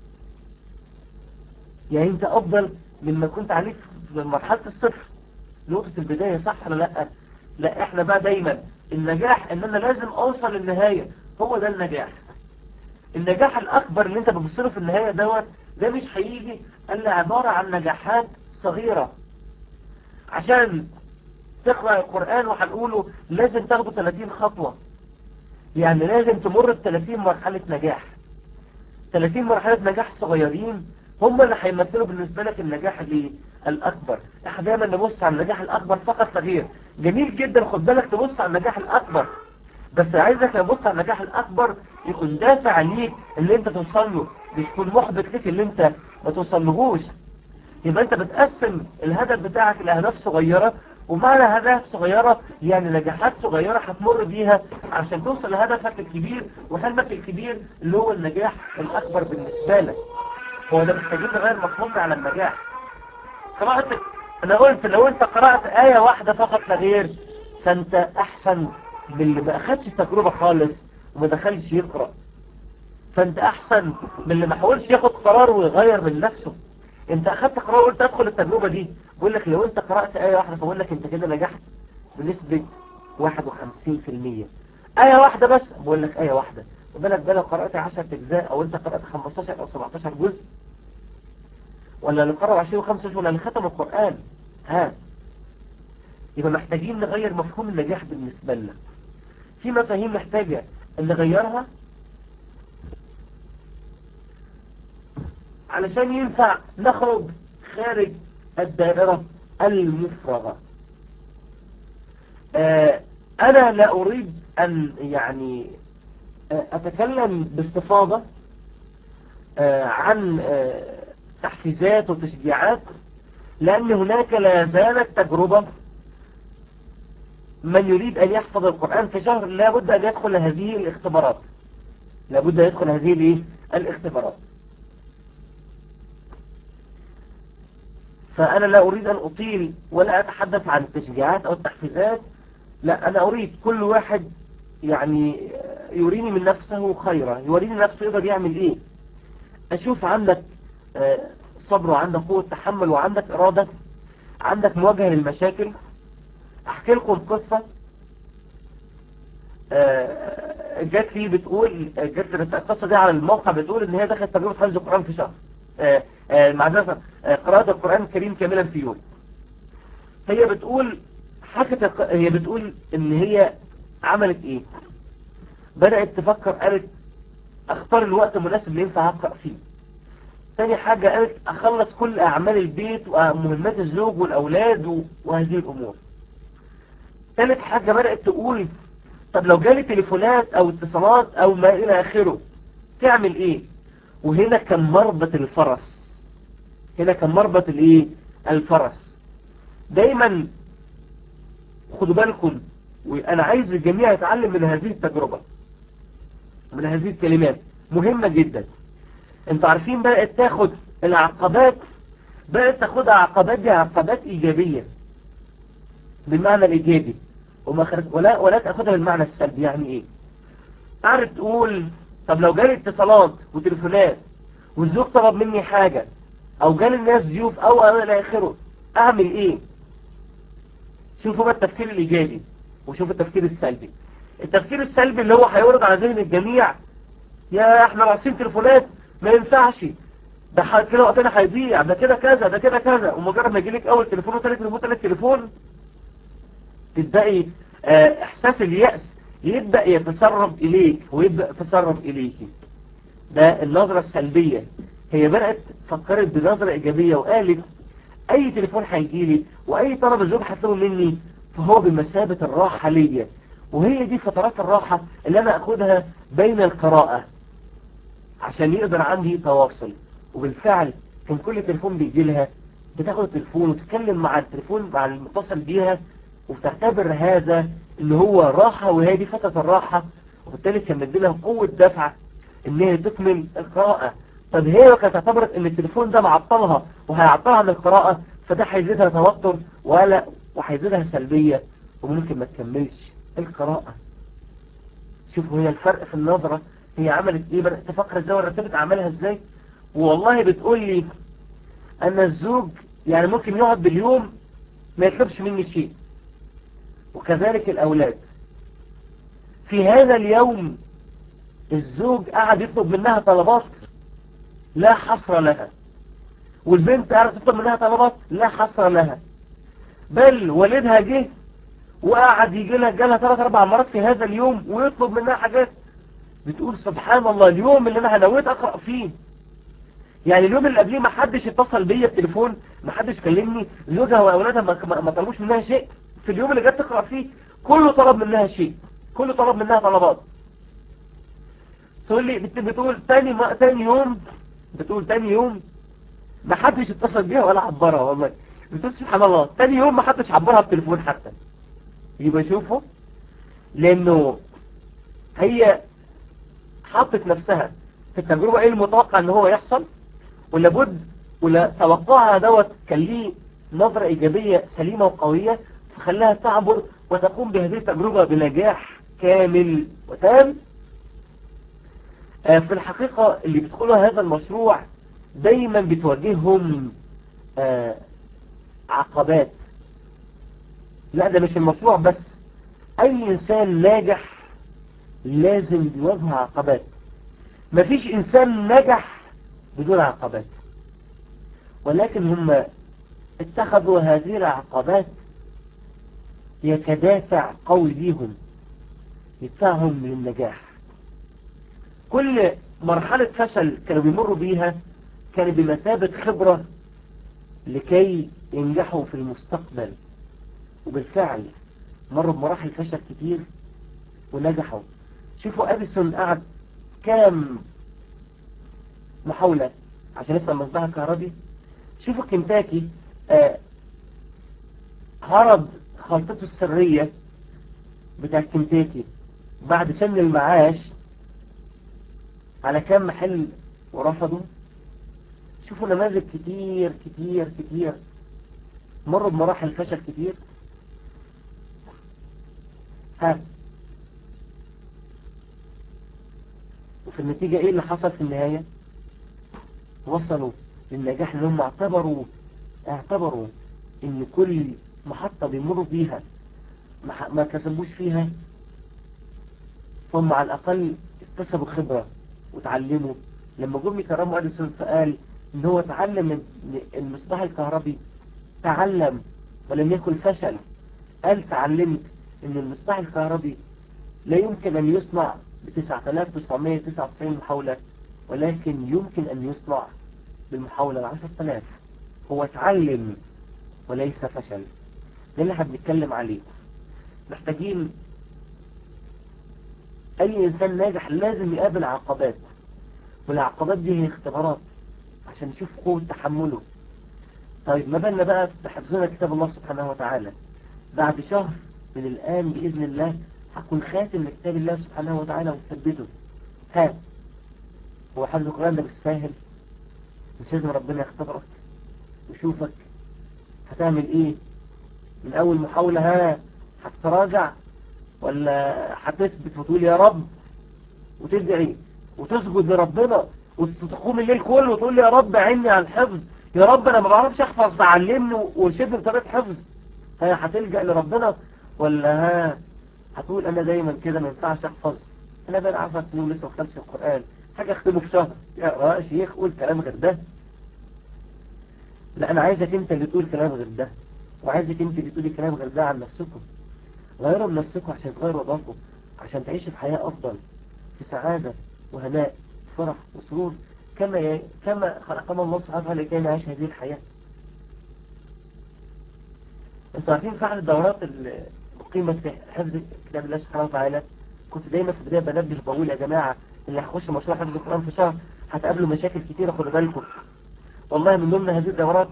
يعني انت افضل مما كنت عليه في مرحلة الصفر نقطة البداية صح ولا لا لا احنا بقى دايما النجاح ان انا لازم اوصل للنهاية هو ده النجاح النجاح الاكبر اللي انت بتبصله في النهاية دوت ده مش هيجي الا عبارة عن نجاحات صغيرة عشان تقرأ القرآن وهنقوله لازم تاخده 30 خطوة يعني لازم تمر ب 30 مرحلة نجاح 30 مرحلة نجاح صغيرين هم اللي هيمثلوا بالنسبة لك النجاح الأكبر احنا دايما نبص على النجاح الأكبر فقط لا غير جميل جدا خد بالك تبص على النجاح الأكبر بس عايزك تبص على النجاح الأكبر يكون دافع ليك اللي انت توصل له مش يكون محبط ليك اللي انت ما توصلهوش يبقى انت بتقسم الهدف بتاعك لأهداف صغيرة ومعنى أهداف صغيرة يعني نجاحات صغيرة هتمر بيها عشان توصل لهدفك الكبير وحلمك الكبير اللي هو النجاح الأكبر بالنسبة لك هو ده محتاجين نغير مفهومنا على النجاح قراءة انا قلت لو انت قرأت آية واحدة فقط لا غير فانت احسن من اللي ما اخدش التجربة خالص وما دخلش يقرأ فانت احسن من اللي ما حاولش ياخد قرار ويغير من نفسه انت اخدت قرار وقلت ادخل التجربة دي بقول لك لو انت قرأت آية واحدة فبقول لك انت كده نجحت بنسبة 51% آية واحدة بس بقول لك آية واحدة بالك ده لو قرأت 10 اجزاء او انت قرأت 15 او 17 جزء ولا اللي قرأوا 20 و25 ولا اللي ختم القرآن ها يبقى محتاجين نغير مفهوم النجاح بالنسبة لنا في مفاهيم محتاجة ان نغيرها علشان ينفع نخرج خارج الدائرة المفرغة آه انا لا اريد ان يعني اتكلم باستفاضة آه عن آه تحفيزات وتشجيعات لأن هناك لا زالت تجربة من يريد أن يحفظ القرآن في شهر لابد أن يدخل هذه الاختبارات لابد أن يدخل هذه الاختبارات فأنا لا أريد أن أطيل ولا أتحدث عن التشجيعات أو التحفيزات لا أنا أريد كل واحد يعني يريني من نفسه خيرا يوريني نفسه يقدر يعمل إيه أشوف عندك صبر وعندك قوة تحمل وعندك إرادة عندك مواجهة للمشاكل أحكي لكم قصة جات لي بتقول جات لي رسالة القصة دي على الموقع بتقول ان هي دخلت تجربة حفظ القرآن في شهر معذرة قراءة القرآن الكريم كاملا في يوم هي بتقول حكت هي بتقول ان هي عملت ايه بدأت تفكر قالت اختار الوقت المناسب اللي ينفع اقرأ فيه تاني حاجة قالت اخلص كل اعمال البيت ومهمات الزوج والاولاد وهذه الامور ثالث حاجة بدأت تقول طب لو جالي تليفونات او اتصالات او ما الى اخره تعمل ايه وهنا كان مربط الفرس هنا كان مربط الايه الفرس دايما خدوا بالكم وانا عايز الجميع يتعلم من هذه التجربة من هذه الكلمات مهمة جدا انتوا عارفين بقت تاخد العقبات بقت تاخدها عقبات دي عقبات ايجابية بالمعنى الايجابي وما خرج ولا ولا تاخدها بالمعنى السلبي يعني ايه تعرف تقول طب لو جالي اتصالات وتليفونات والزوج طلب مني حاجة او جالي الناس ضيوف او او الى اخره اعمل ايه شوفوا بقى التفكير الايجابي وشوفوا التفكير السلبي التفكير السلبي اللي هو هيورد على ذهن الجميع يا احنا راسين تليفونات ما ينفعش ده كده وقتنا هيضيع ده كده كذا ده كده كذا ومجرد ما يجيلك اول تليفون وثالث تليفون ثالث تليفون تبدأي اه احساس اليأس يبدأ يتسرب اليك ويبدأ يتسرب اليك ده النظرة السلبية هي بدأت فكرت بنظرة ايجابية وقالت اي تليفون هيجيلي واي طلب الزوج هيطلبه مني فهو بمثابة الراحة ليا وهي دي فترات الراحة اللي انا اخدها بين القراءة عشان يقدر عندي تواصل وبالفعل كان كل تليفون بيجي لها بتاخد التليفون وتتكلم مع التليفون مع المتصل بيها وبتعتبر هذا اللي هو راحة وهي دي فترة الراحة وبالتالي كان مديلها قوة دفع ان هي تكمل القراءة طب هي لو كانت اعتبرت ان التليفون ده معطلها وهيعطلها عن القراءة فده هيزيدها توتر ولا وهيزيدها سلبية وممكن ما تكملش القراءة شوفوا هي الفرق في النظرة هي عملت ايه بدأت تفكر ازاي ورتبت اعمالها ازاي والله بتقول لي ان الزوج يعني ممكن يقعد باليوم ما يطلبش مني شيء وكذلك الاولاد في هذا اليوم الزوج قاعد يطلب منها طلبات لا حصر لها والبنت قاعدة تطلب منها طلبات لا حصر لها بل والدها جه وقعد يجي لها جالها ثلاث اربع مرات في هذا اليوم ويطلب منها حاجات بتقول سبحان الله اليوم اللي انا نويت اقرا فيه يعني اليوم اللي قبليه ما حدش اتصل بيا بتليفون ما حدش كلمني زوجها واولادها ما, ما طلبوش منها شيء في اليوم اللي جت تقرا فيه كله طلب منها شيء كله طلب منها طلبات تقول لي بتقول تاني ما تاني يوم بتقول تاني يوم ما حدش اتصل بيها ولا عبرها والله بتقول سبحان الله تاني يوم ما حدش عبرها بتليفون حتى يبقى شوفوا لانه هي حطت نفسها في التجربة ايه المتوقع ان هو يحصل ولابد ولا توقعها دوت كان ليه نظرة ايجابية سليمة وقوية فخلاها تعبر وتقوم بهذه التجربة بنجاح كامل وتام في الحقيقة اللي بيدخلوا هذا المشروع دايما بتواجههم عقبات لا ده مش المشروع بس اي انسان ناجح لازم بيواجه عقبات مفيش انسان نجح بدون عقبات ولكن هم اتخذوا هذه العقبات هي كدافع قوي ليهم يدفعهم للنجاح كل مرحلة فشل كانوا بيمروا بيها كانت بمثابة خبرة لكي ينجحوا في المستقبل وبالفعل مروا بمراحل فشل كتير ونجحوا شوفوا أديسون قعد كام محاولة عشان يصنع مصباح الكهربي شوفوا كنتاكي آه عرض خلطته السرية بتاع كنتاكي بعد سن المعاش على كام محل ورفضوا شوفوا نماذج كتير كتير كتير مروا بمراحل فشل كتير ها وفي النتيجة ايه اللي حصل في النهاية وصلوا للنجاح اللي هم اعتبروا اعتبروا ان كل محطة بيمروا بيها ما كسبوش فيها فهم على الأقل اكتسبوا خبرة وتعلموا لما جم يكرموا أديسون فقال إن هو تعلم المصباح الكهربي تعلم ولم يكن فشل قال تعلمت إن المصباح الكهربي لا يمكن أن يصنع ب 9999 محاولة ولكن يمكن أن يصنع بالمحاولة ال 10000 هو تعلم وليس فشل ده اللي احنا بنتكلم عليه محتاجين اي انسان ناجح لازم يقابل عقبات والعقبات دي هي اختبارات عشان نشوف قوة تحمله طيب ما بالنا بقى بحفظنا كتاب الله سبحانه وتعالى بعد شهر من الآن بإذن الله هكون خاتم لكتاب الله سبحانه وتعالى وثبته ها هو حفظ القرآن ده بالساهل مش لازم ربنا يختبرك ويشوفك هتعمل ايه من اول محاولة ها هتتراجع ولا هتثبت وتقول يا رب وتدعي وتسجد لربنا وتقوم الليل كله وتقول يا رب عني على الحفظ يا رب انا ما بعرفش احفظ تعلمني وارشدني بطريقه حفظ ها هتلجأ لربنا ولا ها هتقول انا دايما كده ما ينفعش احفظ انا بقى 10 سنين ولسه ما ختمش القران حاجه اختمه في شهر يا شيخ قول كلام غير ده لا انا عايزك انت اللي تقول كلام غير ده وعايزك انت اللي تقولي كلام غير ده عن نفسكم غيروا من نفسكم عشان تغيروا وضعكم عشان تعيشوا في حياة افضل في سعادة وهناء فرح وسرور كما ي... كما خلقنا الله سبحانه وتعالى لكي نعيش هذه الحياة انتوا عارفين فعل الدورات اللي قيمة في حفظ كتاب الله سبحانه وتعالى كنت دايما في البداية بنبه بقول يا جماعة اللي هيخش مشروع حفظ القرآن في شهر هتقابلوا مشاكل كتيرة خدوا بالكم والله من ضمن هذه الدورات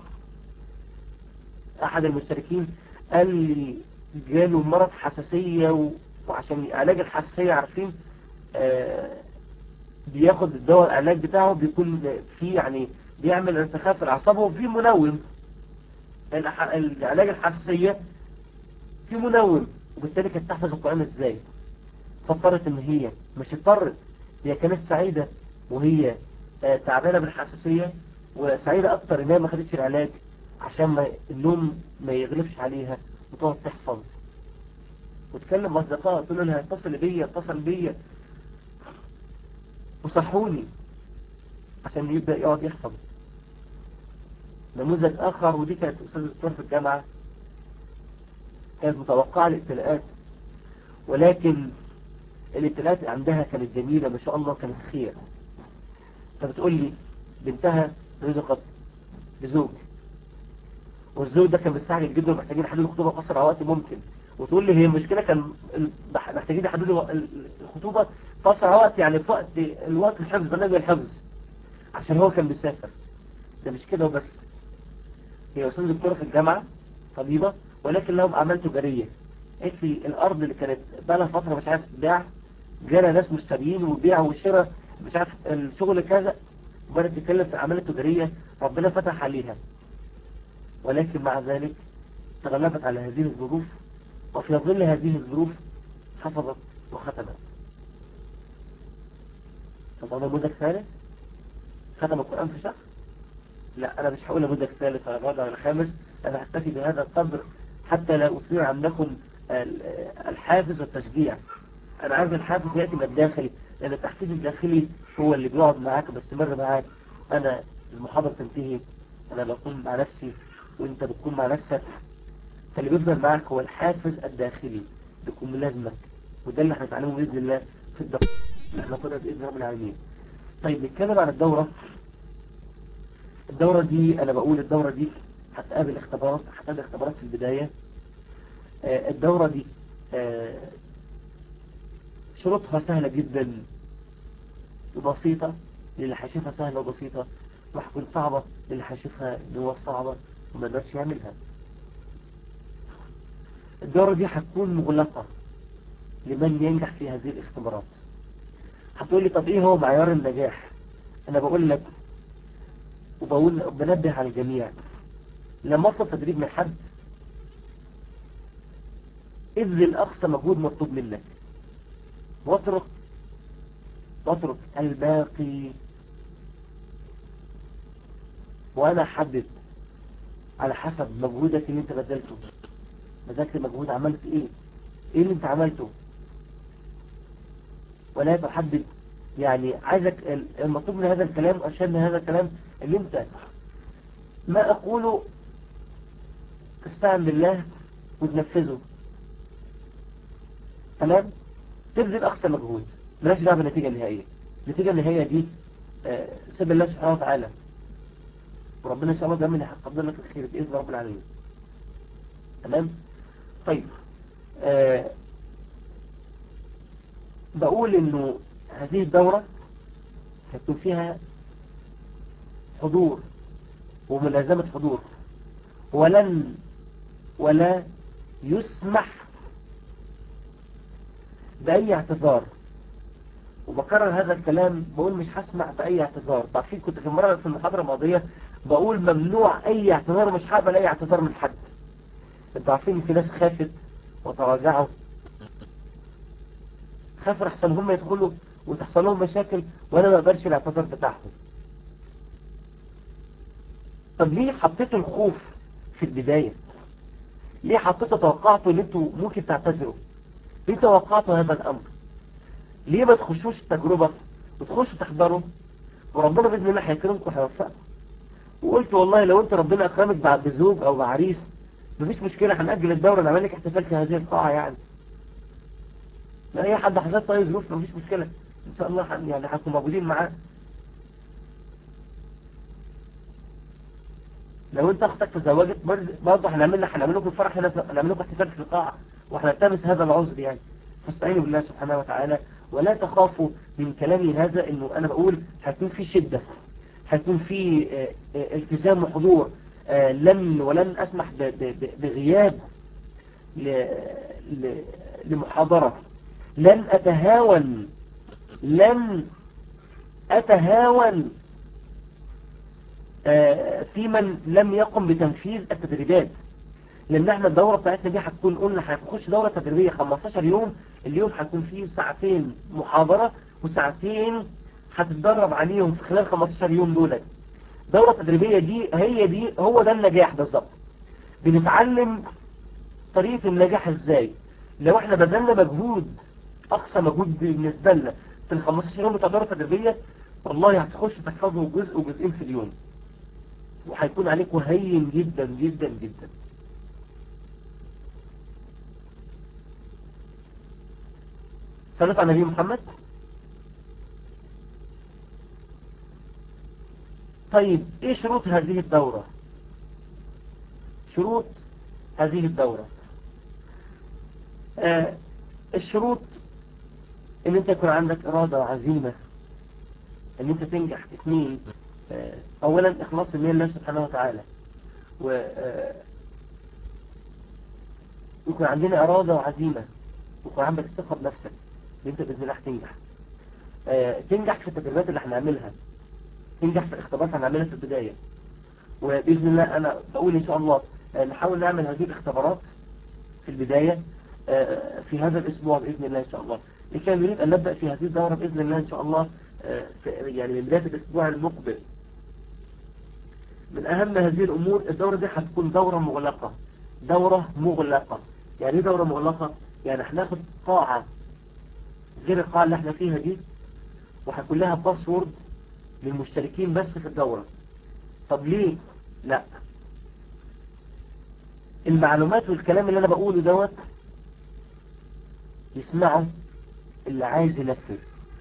احد المشتركين قال لي جاله مرض حساسية و... وعشان علاج الحساسية عارفين آه بياخد الدواء العلاج بتاعه بيكون فيه يعني بيعمل ارتخاء في الاعصاب وفيه منوم العلاج الحساسية فيه منوم وبالتالي كانت تحفظ القرآن ازاي فاضطرت ان هي مش اضطرت هي كانت سعيدة وهي آه تعبانة بالحساسية وسعيدة اكتر ان هي ما خدتش العلاج عشان ما النوم ما يغلبش عليها وتقعد تحفظ وتكلم اصدقائها تقول لها اتصل بيا اتصل بيا وصحوني عشان يبدأ يقعد يحفظ نموذج اخر ودي كانت استاذ دكتور في الجامعة كانت متوقعة الابتلاءات ولكن الابتلاءات عندها كانت جميلة ما شاء الله كانت خير فبتقول لي بنتها رزقت بزوج والزوج ده كان مستعجل جدا ومحتاجين يحددوا الخطوبة في اسرع وقت ممكن وتقول لي هي المشكلة كان محتاجين يحددوا الخطوبة في اسرع وقت يعني في وقت الوقت الحفظ برنامج الحفظ عشان هو كان بيسافر ده مش كده وبس هي استاذ دكتورة في الجامعة طبيبة ولكن لهم اعمال تجارية قالت لي الارض اللي كانت بقى لها فترة مش عارف تباع جانا ناس مشتريين وبيع وشراء مش عارف الشغل كذا وبدأت تتكلم في الاعمال التجارية ربنا فتح عليها ولكن مع ذلك تغلبت على هذه الظروف وفي ظل هذه الظروف حفظت وختمت طب أنا نموذج ثالث ختم القرآن في شهر لا أنا مش هقول نموذج ثالث ولا رابع ولا خامس أنا هكتفي بهذا القدر حتى لا أصير عندكم الحافز والتشجيع أنا عايز الحافز يأتي من الداخل لأن التحفيز الداخلي هو اللي بيقعد معاك بستمر معاك أنا المحاضرة تنتهي أنا بكون مع نفسي وانت بتكون مع نفسك فاللي بيفضل معك هو الحافز الداخلي بيكون ملازمك وده اللي هنتعلمه بإذن الله في الدورة اللي احنا كنا بإذن رب العالمين طيب نتكلم عن الدورة الدورة دي أنا بقول الدورة دي هتقابل اختبارات هتقابل اختبارات في البداية آه الدورة دي آه شروطها سهلة جدا وبسيطة للي هيشوفها سهلة وبسيطة وهتكون صعبة للي هيشوفها ان هو صعبة وما يقدرش يعملها الدورة دي هتكون مغلقة لمن ينجح في هذه الاختبارات هتقول لي طب ايه هو معيار النجاح انا بقول لك وبقول بنبه على الجميع لما اطلب تدريب من حد ابذل اقصى مجهود مطلوب منك واترك واترك الباقي وانا احدد على حسب مجهودك اللي انت بذلته بذلت مجهود عملت ايه ايه اللي انت عملته ولا تحدد يعني عايزك المطلوب من هذا الكلام أشد من هذا الكلام اللي انت ما أقوله تستعن بالله وتنفذه تمام تبذل أقصى مجهود بلاش دعوه بالنتيجة النهائية النتيجة النهائية دي سب الله سبحانه وتعالى وربنا إن شاء الله دايما يقدر لك الخير بإذن رب العالمين تمام طيب آه بقول انه هذه الدورة هتكون فيها حضور وملازمة حضور ولن ولا يسمح بأي اعتذار وبكرر هذا الكلام بقول مش هسمع بأي اعتذار تعرفين كنت في مرة في المحاضرة الماضية بقول ممنوع أي اعتذار ومش هقبل أي اعتذار من حد انتوا عارفين في ناس خافت وتراجعوا خافوا احسن هم يدخلوا وتحصل لهم مشاكل وانا ما اقبلش الاعتذار بتاعهم طب ليه حطيتوا الخوف في البداية ليه حطيتوا توقعتوا ان انتوا ممكن تعتذروا ليه توقعتوا هذا الامر ليه ما تخشوش التجربة وتخشوا تحضروا وربنا بإذن الله هيكرمكم وهيوفقكم وقلت والله لو انت ربنا اكرمك بعد زوج او بعريس مفيش مشكلة هنأجل الدورة نعمل لك احتفال في هذه القاعة يعني لا اي حد حصلت اي ظروف مفيش مشكلة ان شاء الله يعني هنكون موجودين معاه لو انت اختك تزوجت برضه هنعمل لك هنعمل لكم فرح هنعمل لكم احتفال في القاعة وهنلتمس هذا العذر يعني فاستعينوا بالله سبحانه وتعالى ولا تخافوا من كلامي هذا انه انا بقول هيكون في شدة هيكون في التزام وحضور لن ولن اسمح بغياب لمحاضرة لن اتهاون لن اتهاون في من لم يقم بتنفيذ التدريبات لان احنا الدورة بتاعتنا دي هتكون قلنا هنخش دورة تدريبية 15 يوم اليوم هيكون فيه ساعتين محاضرة وساعتين هتتدرب عليهم في خلال 15 يوم دول دورة تدريبية دي هي دي هو ده النجاح بالظبط بنتعلم طريقة النجاح ازاي لو احنا بذلنا مجهود اقصى مجهود بالنسبة لنا في ال 15 يوم بتاع دورة تدريبية والله هتخش تحفظوا جزء وجزئين في اليوم وهيكون عليكم هين جدا جدا جدا صلت على نبي محمد طيب ايه شروط هذه الدورة شروط هذه الدورة آه الشروط ان انت يكون عندك ارادة وعزيمة ان انت تنجح اثنين آه اولا اخلاص النية لله سبحانه وتعالى و آه يكون عندنا ارادة وعزيمة ويكون عندك ثقة بنفسك ان انت باذن الله هتنجح آه تنجح في التدريبات اللي هنعملها تنجح في الاختبارات هنعملها في البداية وبإذن الله أنا بقول إن شاء الله نحاول نعمل هذه الاختبارات في البداية في هذا الأسبوع بإذن الله إن شاء الله لكي نريد أن نبدأ في هذه الدورة بإذن الله إن شاء الله يعني من بداية الأسبوع المقبل من أهم هذه الأمور الدورة دي هتكون دورة مغلقة دورة مغلقة يعني ايه دورة مغلقة يعني هناخد قاعة غير القاعة اللي احنا فيها دي وهيكون لها باسورد للمشتركين بس في الدورة طب ليه لا المعلومات والكلام اللي انا بقوله دوت يسمعه اللي عايز ينفذ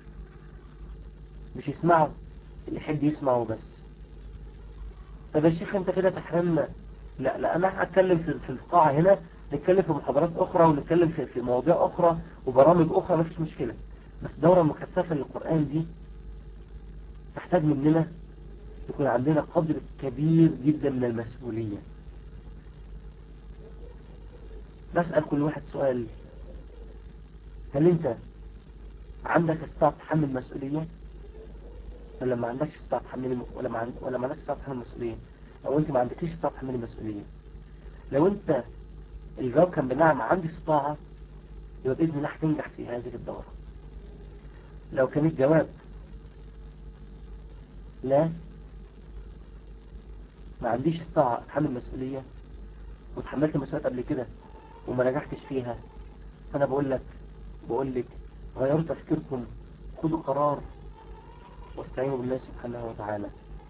مش يسمعه اللي يحب يسمعه بس طب يا شيخ انت كده تحرمنا لا لا انا هتكلم في في القاعة هنا نتكلم في محاضرات اخرى ونتكلم في في مواضيع اخرى وبرامج اخرى مفيش مشكلة بس الدورة المكثفة للقرآن دي تحتاج مننا يكون عندنا قدر كبير جدا من المسؤولية بسأل كل واحد سؤال هل انت عندك استطاعة تحمل مسؤولية ولا ما عندكش استطاعة تحمل ولا ما عندك ولا ما عندكش استطاعة تحمل مسؤولية او انت ما عندكيش سطح من المسؤولية لو انت الجواب كان بنعم عندي استطاعة يبقى بإذن الله هتنجح في هذه الدورة لو كان الجواب لا ما عنديش استطاعة اتحمل مسؤولية وتحملت مسؤوليات قبل كده وما نجحتش فيها فانا بقول لك بقول لك غيروا تفكيركم خدوا قرار واستعينوا بالله سبحانه وتعالى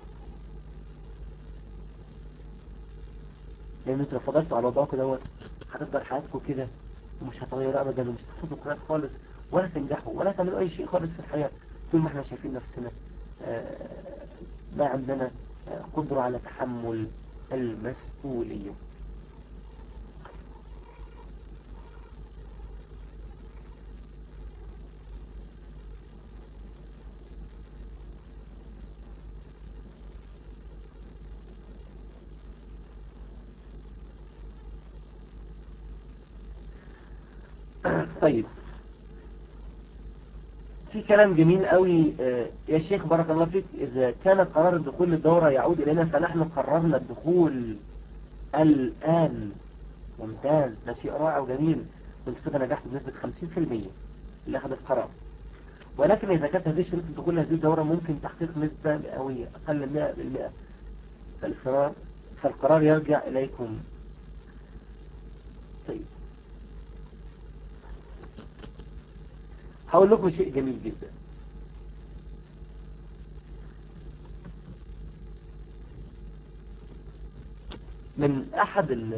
لان انتوا لو فضلتوا على وضعكم دوت هتفضل حياتكم كده ومش هتغيروا ابدا ومش هتحفظوا القرآن خالص ولا تنجحوا ولا تعملوا اي شيء خالص في الحياة طول ما احنا شايفين نفسنا ما عندنا قدرة على تحمل المسؤولية طيب في كلام جميل قوي يا شيخ بارك الله فيك إذا كان قرار الدخول للدورة يعود إلينا فنحن قررنا الدخول الآن ممتاز ده شيء رائع وجميل كنت كده نجحت بنسبة 50% اللي أخذ القرار ولكن إذا كانت هذه شروط الدخول لهذه الدورة ممكن تحقيق نسبة مئوية أقل من 100% فالقرار فالقرار يرجع إليكم طيب هقول لكم شيء جميل جدا من احد ال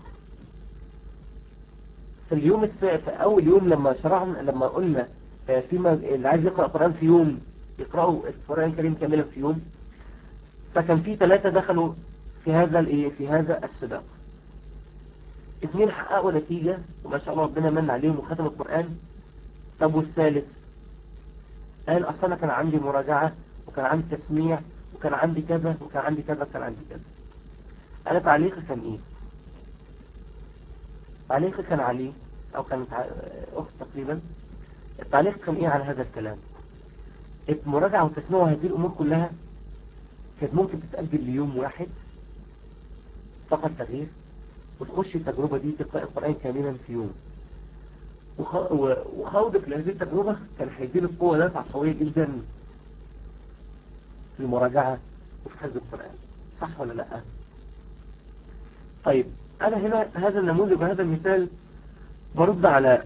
في اليوم في اول يوم لما شرعنا لما قلنا في اللي عايز يقرأ القرآن في يوم يقرأوا القرآن الكريم كاملا في يوم فكان في ثلاثة دخلوا في هذا الايه في هذا السباق اثنين حققوا نتيجة وما شاء الله ربنا من عليهم وختموا القرآن طب والثالث قال أصلا أنا كان عندي مراجعة وكان عندي تسميع وكان عندي كذا وكان عندي كذا وكان عندي كذا أنا تعليقي كان إيه تعليقي كان عليه أو كانت أخت تقريبا التعليق كان إيه على هذا الكلام المراجعة والتسميع وهذه الأمور كلها كانت ممكن تتأجل ليوم واحد فقط تغيير وتخش التجربة دي تقرأ القرآن كاملا في يوم وخوضك لهذه التجربة كان هيديني قوة دافعة قوية جدا في المراجعة وفي حفظ القرآن صح ولا لا طيب أنا هنا هذا النموذج وهذا المثال برد على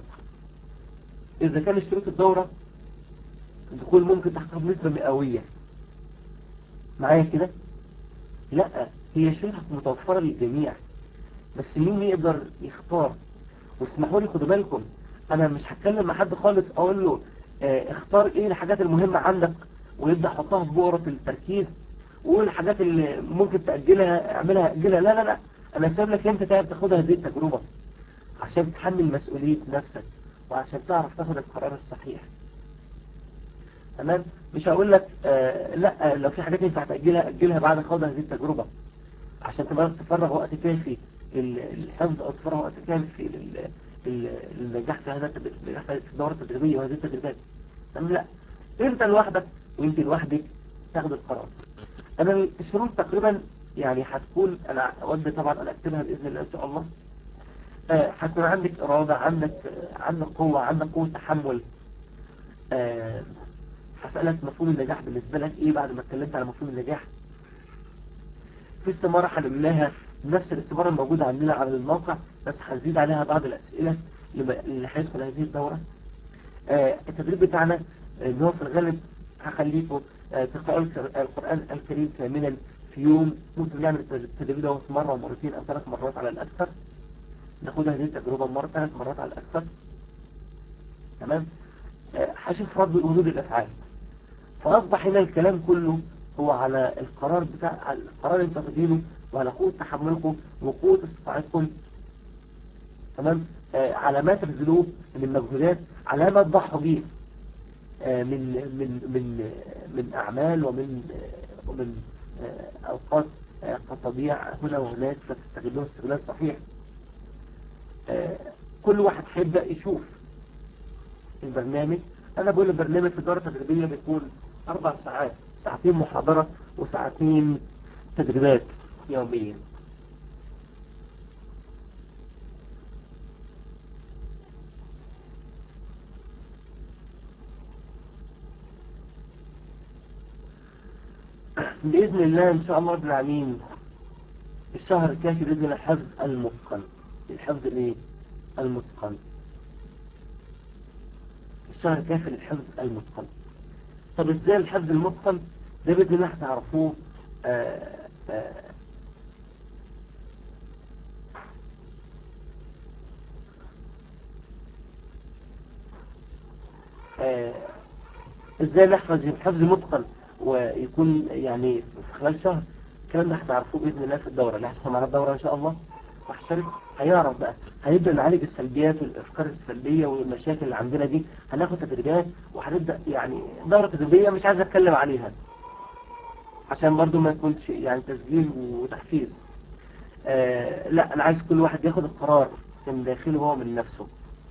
إذا كان شروط الدورة الدخول ممكن تحقق نسبة مئوية معايا كده لا هي شروط متوفرة للجميع بس مين يقدر يختار واسمحوا لي خدوا بالكم انا مش هتكلم مع حد خالص اقول له اه اختار ايه الحاجات المهمة عندك ويبدأ حطها في بؤرة التركيز وايه الحاجات اللي ممكن تأجلها اعملها اجلها لا لا لا انا سايب لك انت تعرف تاخدها هذه التجربة عشان تتحمل مسؤولية نفسك وعشان تعرف تاخد القرار الصحيح تمام مش هقول لك اه لا لو في حاجات ينفع تأجلها اجلها بعد خوض هذه التجربة عشان تبقى تفرغ وقت كافي الحفظ او تفرغ وقت كافي النجاح في هذا النجاح في الدورة التدريبية وهذه التدريبات تمام لا انت لوحدك وانت لوحدك تاخد القرار انا الشروط تقريبا يعني هتكون انا اود طبعا ان اكتبها باذن الله ان شاء الله آه هتكون عندك ارادة عندك آه عندك قوة عندك قوة تحمل آه هسألك مفهوم النجاح بالنسبة لك ايه بعد ما اتكلمت على مفهوم النجاح في استمارة هنملاها نفس الاستمارة الموجودة عندنا على الموقع بس هنزيد عليها بعض الأسئلة اللي هيدخل هذه الدورة آه التدريب بتاعنا ان هو في الغالب هخليكم آه تقرأوا القرآن الكريم كاملا في يوم ممكن نعمل التدريب ده مرة ومرتين أو ثلاث مرات على الأكثر ناخد هذه التجربة مرة ثلاث مرات على الأكثر تمام هشوف رد ردود الأفعال فأصبح هنا الكلام كله هو على القرار بتاع القرار اللي انتوا واخدينه وعلى قوة تحملكم وقوة استطاعتكم تمام آه على ما تبذلوه من مجهودات على ما تضحوا به آه من من من من أعمال ومن آه ومن آه أوقات آه تضيع هنا وهناك فتستغلوها استغلال صحيح آه كل واحد هيبدأ يشوف البرنامج أنا بقول البرنامج في الدورة التدريبية بيكون أربع ساعات ساعتين محاضرة وساعتين تدريبات يوميا بإذن الله إن شاء الله رب العالمين الشهر الكافي بإذن الله الحفظ المتقن الحفظ الايه المتقن الشهر الكافي للحفظ المتقن طب ازاي الحفظ المتقن ده بإذن الله هتعرفوه آه، آه، آه، ازاي نحفظ الحفظ متقن ويكون يعني في خلال شهر الكلام ده هتعرفوه بإذن الله في الدورة اللي هتدخل معانا الدورة إن شاء الله وهشترك هيعرف بقى هنبدأ نعالج السلبيات والأفكار السلبية والمشاكل اللي عندنا دي هناخد تدريبات وهنبدأ يعني دورة تدريبية مش عايز أتكلم عليها عشان برضو ما يكونش يعني تسجيل وتحفيز آه لا أنا عايز كل واحد ياخد القرار من داخله هو من نفسه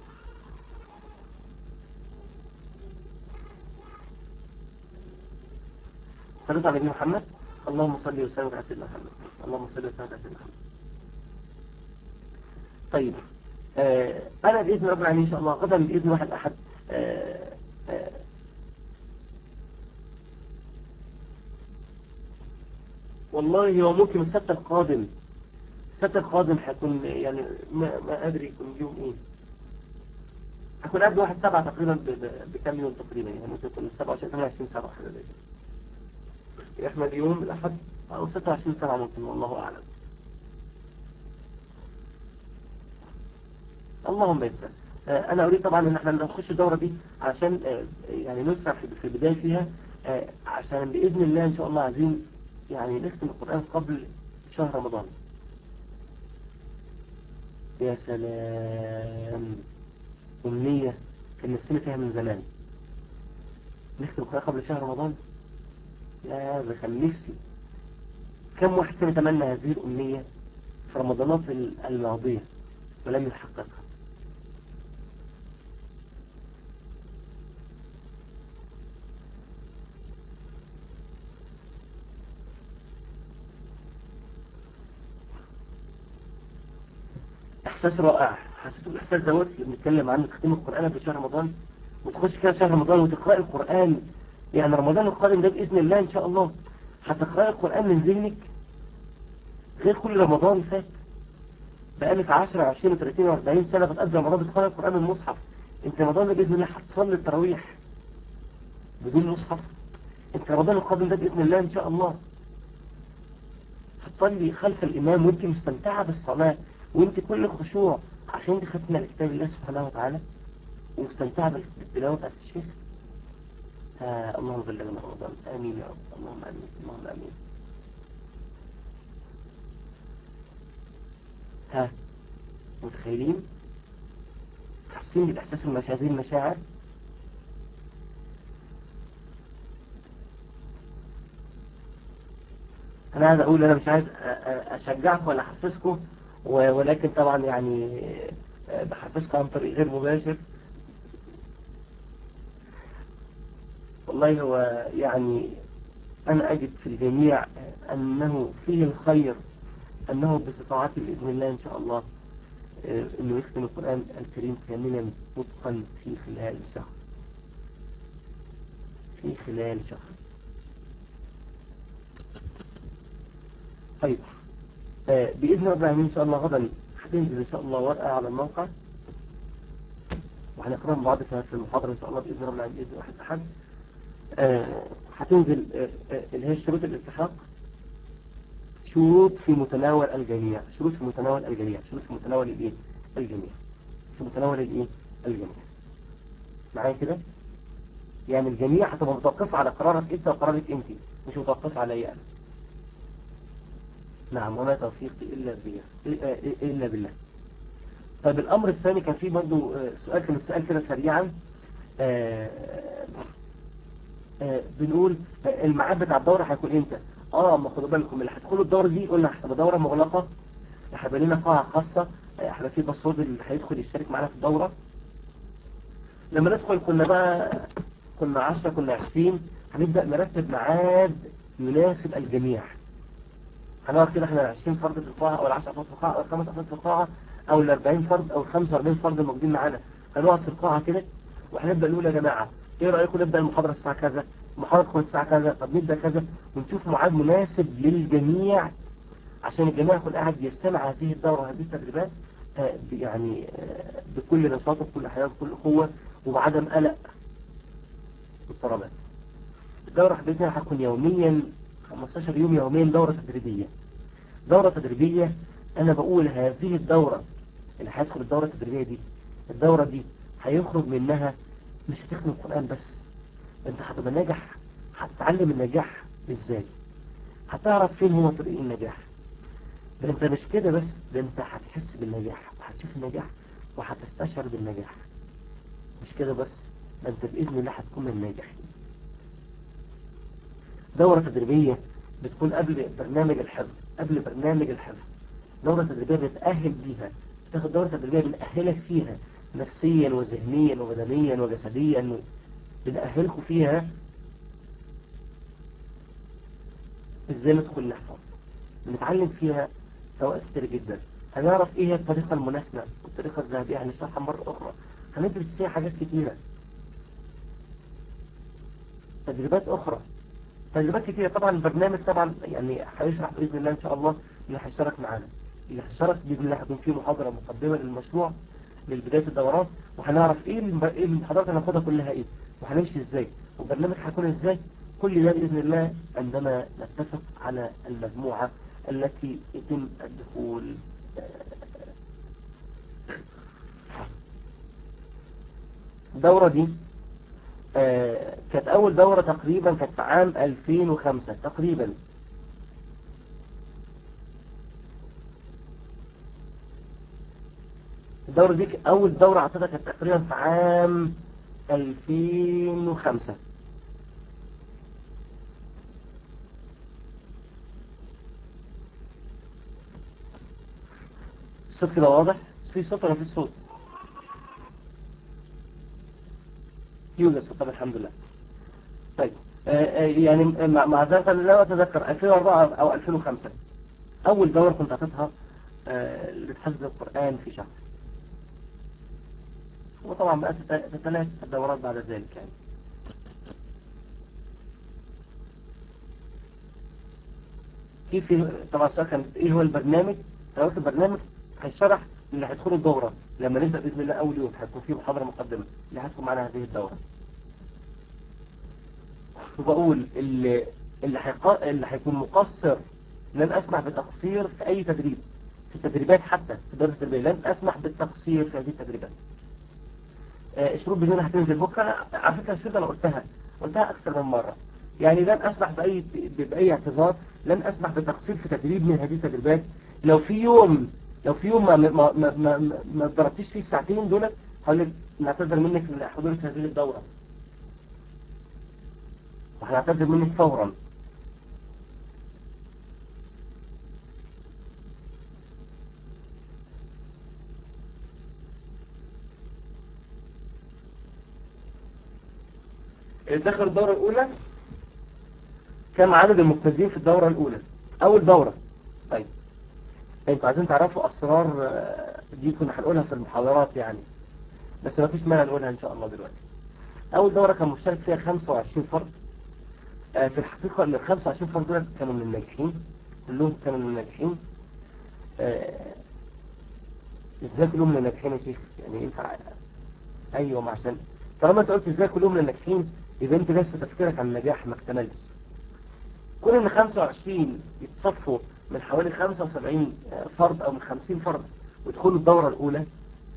صليت على نبي محمد اللهم صل وسلم على سيدنا محمد اللهم صل وسلم على سيدنا محمد طيب آه أنا بإذن رب العالمين إن شاء الله غدا بإذن واحد أحد آه آه والله هو ممكن السبت القادم السبت القادم هيكون يعني ما, ما أدري يكون يوم إيه هكون قبل واحد سبعة تقريبا بكام يوم تقريبا يعني ممكن يكون 27 28 سبعة حاجة زي كده احنا اليوم الأحد أو 26 سبعة ممكن والله أعلم اللهم يسر أنا أريد طبعا إن احنا نخش الدورة دي عشان يعني نسرع في البداية فيها عشان بإذن الله إن شاء الله عايزين يعني نختم القرآن قبل شهر رمضان يا سلام أمنية كان نفسنا فيها من زمان نختم القرآن قبل شهر رمضان لا ده كان نفسي كم واحد كان يتمنى هذه الأمنية في رمضانات الماضية ولم يحققها احساس رائع حسيتوا الاحساس دوت اللي بنتكلم عنه تختيم القرآن في شهر رمضان وتخش كده شهر رمضان وتقرأ القرآن يعني رمضان القادم ده بإذن الله إن شاء الله هتقرأ القرآن من ذهنك غير كل رمضان فات بقالك 10 20 30 40 سنة بتقضي رمضان بتقرأ القرآن من المصحف انت رمضان ده بإذن الله هتصلي التراويح بدون مصحف انت رمضان القادم ده بإذن الله إن شاء الله هتصلي خلف الإمام وانت مستمتعة بالصلاة وانت كل خشوع عشان انت ختمة لكتاب الله سبحانه وتعالى ومستمتعة بالتلاوة بتاعت الشيخ آه اللهم بلغنا رمضان آمين يا رب اللهم آمين اللهم آمين ها متخيلين حاسين بالإحساس المشاعر هذه المشاعر أنا عايز أقول أنا مش عايز أشجعكم ولا أحفزكم ولكن طبعا يعني بحفزكم عن طريق غير مباشر والله هو يعني أنا أجد في الجميع أنه فيه الخير أنه باستطاعتي بإذن الله إن شاء الله أنه يختم القرآن الكريم كاملا متقن في خلال شهر في خلال شهر طيب بإذن رب العالمين إن شاء الله غدا هتنزل إن شاء الله ورقة على الموقع وهنقرأ بعض في المحاضرة إن شاء الله بإذن رب العالمين بإذن واحد أحد هتنزل اللي هي شروط الالتحاق شروط في متناول الجميع شروط في متناول الجميع شروط في متناول الايه الجميع في متناول الايه الجميع معايا كده يعني الجميع هتبقى متوقفة على قرارك انت وقرارك انت مش متوقفة عليا انا نعم وما توفيقي الا بالله الا بالله طيب الامر الثاني كان فيه برضه سؤال كان السؤال كده سريعا آآ آآ بنقول الميعاد بتاع الدورة هيكون امتى اه ما خدوا بالكم اللي هتدخلوا الدورة دي قلنا هتبقى دورة مغلقة هيبقى لنا قاعة خاصة هيبقى في باسورد اللي هيدخل يشترك معانا في الدورة لما ندخل كنا بقى كنا 10 كنا 20 هنبدأ نرتب ميعاد يناسب الجميع هنقعد كده احنا 20 فرد في القاعة او ال 10 فرد في القاعة او الخمس افراد في القاعة او ال 40 فرد او ال 45 فرد الموجودين معانا هنقعد في القاعة كده وهنبدأ نقول يا جماعة ايه رأيكم نبدأ المحاضرة الساعة كذا المحاضرة تكون الساعة كذا طب نبدأ كذا ونشوف ميعاد مناسب للجميع عشان الجميع يكون قاعد يستمع هذه الدورة وهذه التدريبات آه، يعني آه، بكل نشاط وبكل حياة وبكل قوة وبعدم قلق واضطرابات الدورة بإذن الله هتكون يوميا 15 يوم يوميا دورة تدريبية دورة تدريبية أنا بقول هذه الدورة اللي هيدخل الدورة التدريبية دي الدورة دي هيخرج منها مش هتخدم القرآن بس انت هتبقى ناجح هتتعلم النجاح ازاي هتعرف فين هو طريق النجاح ده انت مش كده بس ده انت هتحس بالنجاح وهتشوف النجاح وهتستشعر بالنجاح مش كده بس ده انت بإذن الله هتكون من الناجحين دورة تدريبية بتكون قبل برنامج الحفظ قبل برنامج الحفظ دورة تدريبية بتأهل بيها تاخد دورة تدريبية بنأهلك فيها نفسيا وذهنيا وبدنيا وجسديا بنأهلكم فيها ازاي ندخل نحفظ بنتعلم فيها فوائد كتير جدا هنعرف ايه هي الطريقة المناسبة والطريقة الذهبية هنشرحها مرة اخرى هندرس فيها حاجات كتيرة تدريبات اخرى تدريبات كتيرة طبعا البرنامج طبعا يعني هيشرح بإذن الله ان شاء الله اللي هيشترك معانا اللي هيشترك بإذن الله هيكون فيه محاضرة مقدمة للمشروع لبداية الدورات وهنعرف ايه الم- إيه المحاضرات اللي هناخدها كلها ايه وهنمشي ازاي والبرنامج هيكون ازاي كل ده بإذن الله عندما نتفق على المجموعة التي يتم الدخول الدورة دي آه، كانت أول دورة تقريبا كانت في عام 2005 تقريبا الدورة دي أول دورة أعتقد كانت تقريبا في عام 2005 الصوت كده واضح في صوت ولا في صوت يوجد صوت طب الحمد لله طيب آه، آه، يعني مع مع ذلك أنا لا أتذكر 2004 أو 2005 أول دورة كنت أعطيتها آه، لتحفظ القرآن في شهر وطبعا بقى تتلات الدورات بعد ذلك يعني كيف طبعا السؤال كان ايه هو البرنامج لو قلت البرنامج هيشرح اللي هيدخلوا الدورة لما نبدأ بإذن الله أول يوم هتكون فيه محاضرة مقدمة اللي هتكون معنا هذه الدورة وبقول اللي اللي, حيق... اللي هيكون مقصر لن أسمح بتقصير في أي تدريب في التدريبات حتى في الدورة التدريبية لن أسمح بالتقصير في هذه التدريبات آه، شروط بجنة هتنزل بكرة على فكرة الشروط أنا قلتها قلتها أكثر من مرة يعني لن أسمح بأي بأي اعتذار لن أسمح بتقصير في تدريب من هذه التدريبات لو في يوم لو في يوم ما ما ما ما, ما, ما ضربتيش فيه الساعتين دول هقول لك نعتذر منك من حضورك هذه الدورة وهنعتذر منك فورا دخل الدورة الأولى كم عدد المبتدئين في الدورة الأولى أول دورة طيب انتوا عايزين تعرفوا أسرار آه، دي كنا هنقولها في المحاضرات يعني بس ما فيش مانع نقولها إن شاء الله دلوقتي أول دورة كان مشترك فيها 25 فرد آه، في الحقيقة ال 25 فرد دول كانوا من الناجحين كلهم كانوا من الناجحين آه، ازاي كلهم من الناجحين يا شيخ يعني ينفع ايوه ما عشان طالما انت قلت ازاي كلهم من الناجحين يبقى انت لسه تفكيرك عن النجاح ما اكتملش كون ان 25 يتصفوا من حوالي 75 فرد او من 50 فرد ويدخلوا الدورة الاولى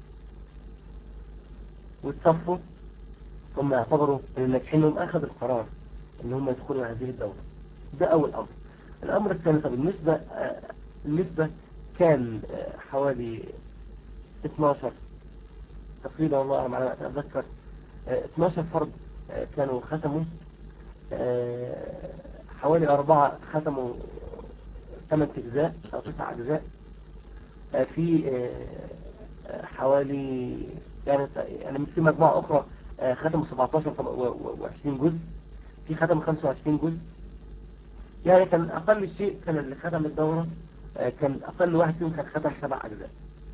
ويتصفوا هم يعتبروا من الناجحين هم اخذوا القرار ان هم يدخلوا هذه الدورة ده اول امر الامر الثاني طب بالنسبة آه، النسبة كان آه، حوالي 12 تقريبا والله على ما اتذكر آه، 12 فرد آه، كانوا ختموا آه، حوالي أربعة ختموا ثمان أجزاء أو تسع أجزاء آه، في آه، آه، حوالي كانت يعني في مجموعة أخرى آه، ختموا 17 و20 جزء في ختموا 25 جزء يعني كان أقل شيء كان اللي ختم الدورة آه، كان أقل واحد فيهم كان ختم سبع أجزاء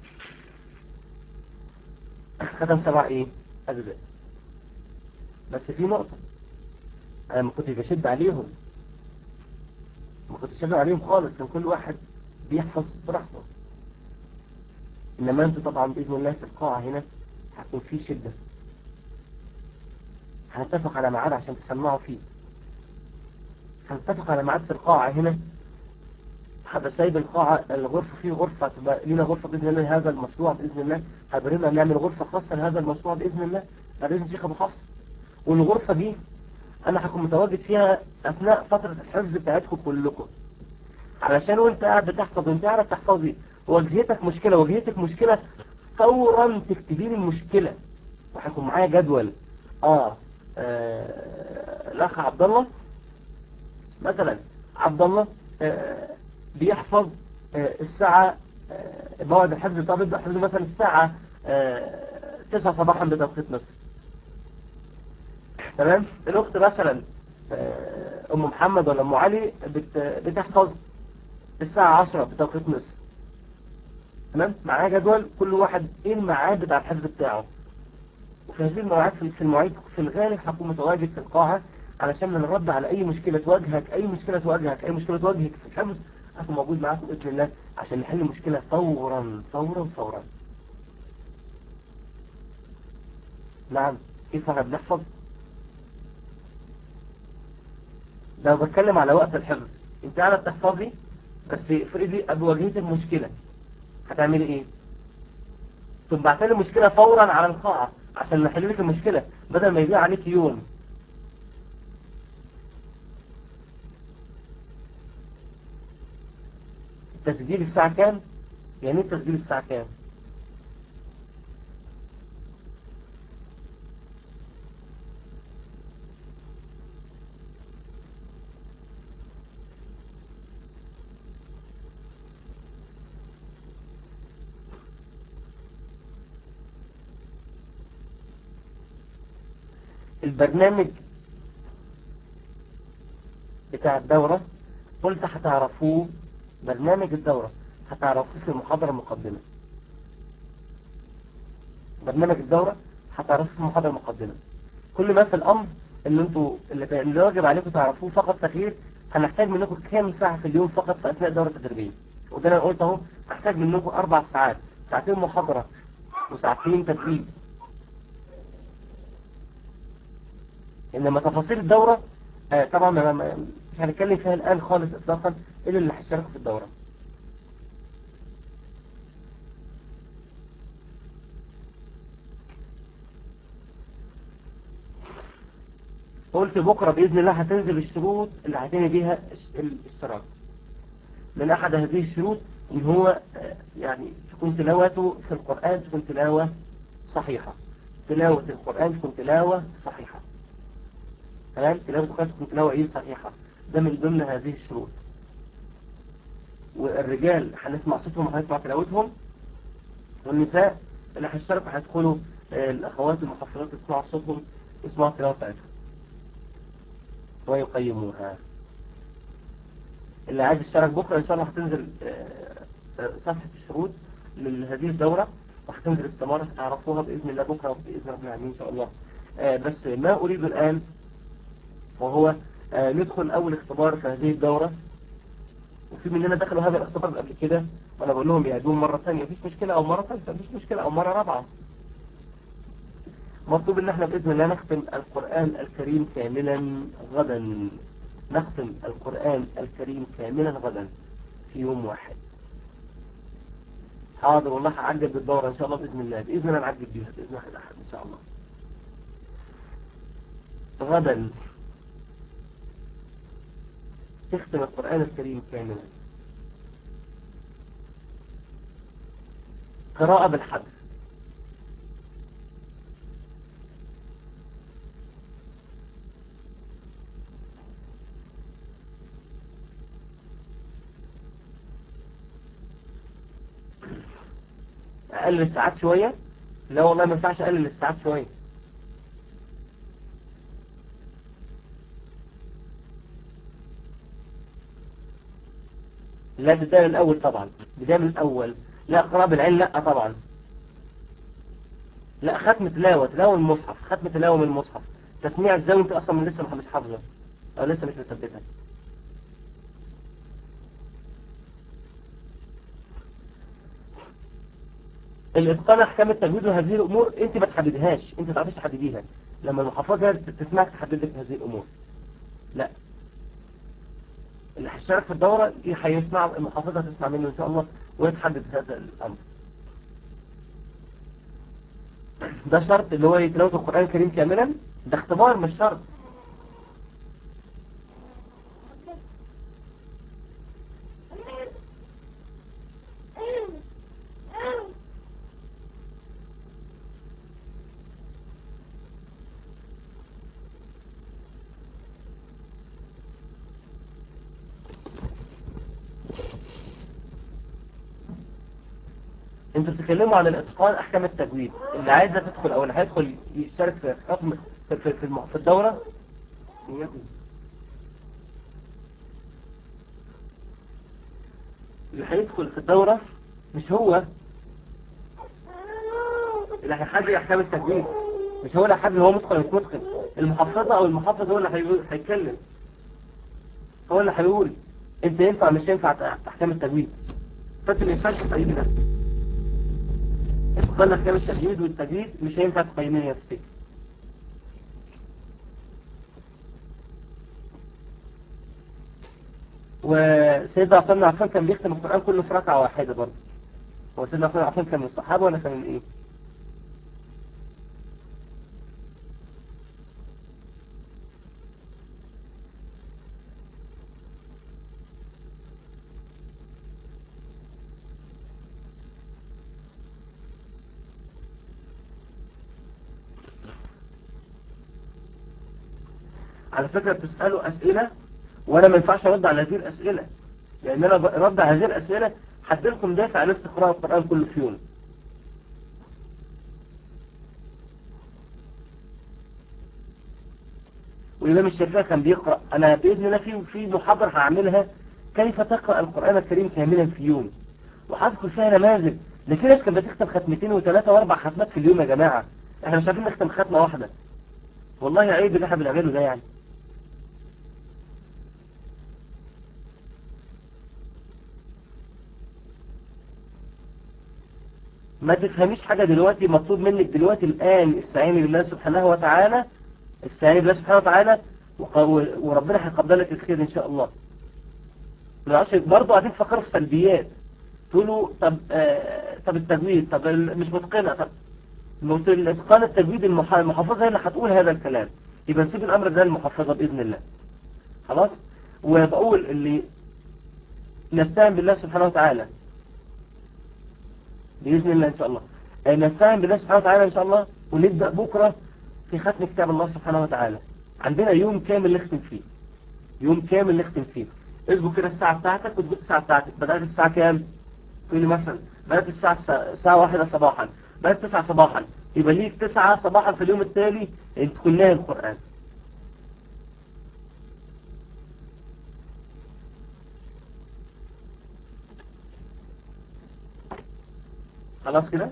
ختم سبع إيه أجزاء بس في نقطة أنا ما كنتش بشد عليهم ما كنتش بشد عليهم خالص كان كل واحد بيحفظ براحته إنما أنتوا طبعا بإذن الله في القاعة هنا هتكون في شدة هنتفق على ميعاد عشان تسمعوا فيه هنتفق على ميعاد في القاعة هنا هذا سايب القاعة الغرفة فيه غرفة تبقى لنا غرفة بإذن الله هذا المشروع بإذن الله هبرنا نعمل غرفة خاصة لهذا المشروع بإذن الله بإذن شيخ أبو حفص والغرفة دي أنا هكون متواجد فيها أثناء فترة الحفظ بتاعتكم كلكم علشان وانت قاعد بتحفظ وانت قاعد تحفظي واجهتك مشكلة واجهتك مشكلة فورا تكتبي لي المشكلة وهيكون معايا جدول اه, آه الاخ عبد الله مثلا عبد الله آه بيحفظ آه الساعة آه موعد الحفظ طب يبدأ حفظه مثلا الساعة آه 9 صباحا بتوقيت مصر تمام الاخت مثلا آه ام محمد ولا ام علي بت بتحفظ الساعة 10 بتوقيت مصر تمام معايا جدول كل واحد ايه الميعاد بتاع الحفظ بتاعه وفي هذه المواعيد في المواعيد في الغالب هكون متواجد في القاعة علشان نرد على اي مشكلة تواجهك اي مشكلة تواجهك اي مشكلة تواجهك في الحفظ هكون موجود معاكم باذن الله عشان نحل المشكلة فورا فورا فورا نعم كيف احنا بنحفظ لو بتكلم على وقت الحفظ انت قاعده بتحفظي بس افرضي واجهتك مشكلة هتعملي ايه تبعت لي المشكلة فورا على القاعة عشان نحل لك المشكلة بدل ما يضيع عليك يوم التسجيل الساعة كام يعني ايه التسجيل الساعة كام البرنامج بتاع الدورة قلت هتعرفوه برنامج الدورة هتعرفوه في المحاضرة المقدمة برنامج الدورة هتعرفوه في المحاضرة المقدمة كل ما في الأمر ان انتوا اللي اللي واجب عليكم تعرفوه فقط تغيير هنحتاج منكم كام ساعة في اليوم فقط في أثناء الدورة التدريبية وده انا قلت اهو هحتاج منكم أربع ساعات ساعتين محاضرة وساعتين تدريب إنما تفاصيل الدورة آه طبعا مش هنتكلم فيها الآن خالص إطلاقا إلا اللي هيشتركوا في الدورة قلت بكرة بإذن الله هتنزل الشروط اللي هتني بيها الاشتراك من أحد هذه الشروط إن هو يعني تكون تلاوته في القرآن تكون تلاوة صحيحة تلاوة القرآن تكون تلاوة صحيحة تمام تلاوة القرآن تكون تلاوة ايه صحيحة ده من ضمن هذه الشروط والرجال هنسمع صوتهم وهنسمع تلاوتهم والنساء اللي هيشتركوا هيدخلوا الأخوات المحفظات يسمعوا صوتهم يسمعوا التلاوة بتاعتهم ويقيموها اللي عايز يشترك بكرة إن شاء الله هتنزل صفحة الشروط لهذه الدورة وهتنزل استمارة تعرفوها بإذن الله بكرة بإذن رب العالمين إن شاء الله بس ما أريد الآن وهو ندخل أول اختبار في هذه الدورة وفي مننا دخلوا هذا الاختبار قبل كده وأنا بقول لهم يعيدون مرة ثانية مفيش مشكلة أو مرة ثالثة مفيش مشكلة أو مرة رابعة مطلوب ان احنا بإذن الله نختم القرآن الكريم كاملا غدا نختم القرآن الكريم كاملا غدا في يوم واحد حاضر والله هعجل بالدورة ان شاء الله بإذن الله بإذن الله نعجل بيها بإذن الله الأحد ان شاء الله غدا تختم القرآن الكريم كاملا قراءة بالحدث اقلل الساعات شوية لا والله ما ينفعش اقلل الساعات شوية لا بداية من الأول طبعا بداية من الأول لا قراءة بالعين لا طبعا لا ختم تلاوة تلاوة من المصحف ختم تلاوة من المصحف تسميع الزاوية انت اصلا من لسه مش حافظه او لسه مش مثبتها الاتقان احكام التجويد وهذه الامور انت ما تحددهاش انت ما تعرفش تحدديها لما المحفظه تسمعك تحدد لك هذه الامور لا اللي هيشارك في الدورة هيسمع المحافظة هتسمع منه إن شاء الله ويتحدد هذا الأمر ده شرط اللي هو تلاوة القرآن الكريم كاملا ده اختبار مش شرط انتوا بتتكلموا عن الاتقان احكام التجويد اللي عايزه تدخل او اللي هيدخل يشارك في حكم في في, في, في الدوره اللي هيدخل في الدوره مش هو اللي هيحدد احكام التجويد مش هو اللي هيحدد هو متقن مش متقن المحفظه او المحفظ هو اللي هيتكلم هو اللي هيقول انت ينفع مش ينفع احكام التجويد فانت ما ينفعش تقيم نفسك اتقلنا كلام التجويد والتجويد مش هينفع تقيمين نفسك وسيدنا عثمان بن عفان كان بيختم القرآن كله في ركعة واحدة برضه هو سيدنا عثمان بن عفان كان من الصحابة ولا كان من ايه؟ على فكرة بتسألوا أسئلة وأنا ما ينفعش أرد على هذه الأسئلة لأن أنا رد على هذه الأسئلة حدلكم دافع عن استقراء القرآن كله في يوم والإمام الشافعي كان بيقرأ أنا بإذن الله في في محاضرة هعملها كيف تقرأ القرآن الكريم كاملا في يوم وهذكر فيها نماذج ده في ناس كانت بتختم ختمتين وثلاثة وأربع ختمات في اليوم يا جماعة احنا مش عارفين نختم ختمة واحدة والله عيب اللي احنا بنعمله ده يعني ما تفهميش حاجة دلوقتي مطلوب منك دلوقتي الآن استعيني بالله سبحانه وتعالى استعيني بالله سبحانه وتعالى وربنا هيقبل لك الخير إن شاء الله برضه قاعدين تفكروا في سلبيات تقولوا طب آه طب التجويد طب مش متقنة طب الاتقان التجويد المحافظة هي اللي هتقول هذا الكلام يبقى نسيب الأمر ده للمحفظة بإذن الله خلاص وبقول اللي نستعين بالله سبحانه وتعالى بإذن الله إن شاء الله نستعين بالله سبحانه وتعالى إن شاء الله ونبدأ بكرة في ختم كتاب الله سبحانه وتعالى عندنا يوم كامل نختم فيه يوم كامل نختم فيه اثبت كده الساعة بتاعتك واثبت الساعة بتاعتك بدأت الساعة كام تقولي مثلا بدأت الساعة الساعة واحدة صباحا بدأت تسعة صباحا يبقى ليك تسعة صباحا في اليوم التالي انت تكون ناهي القرآن خلاص كده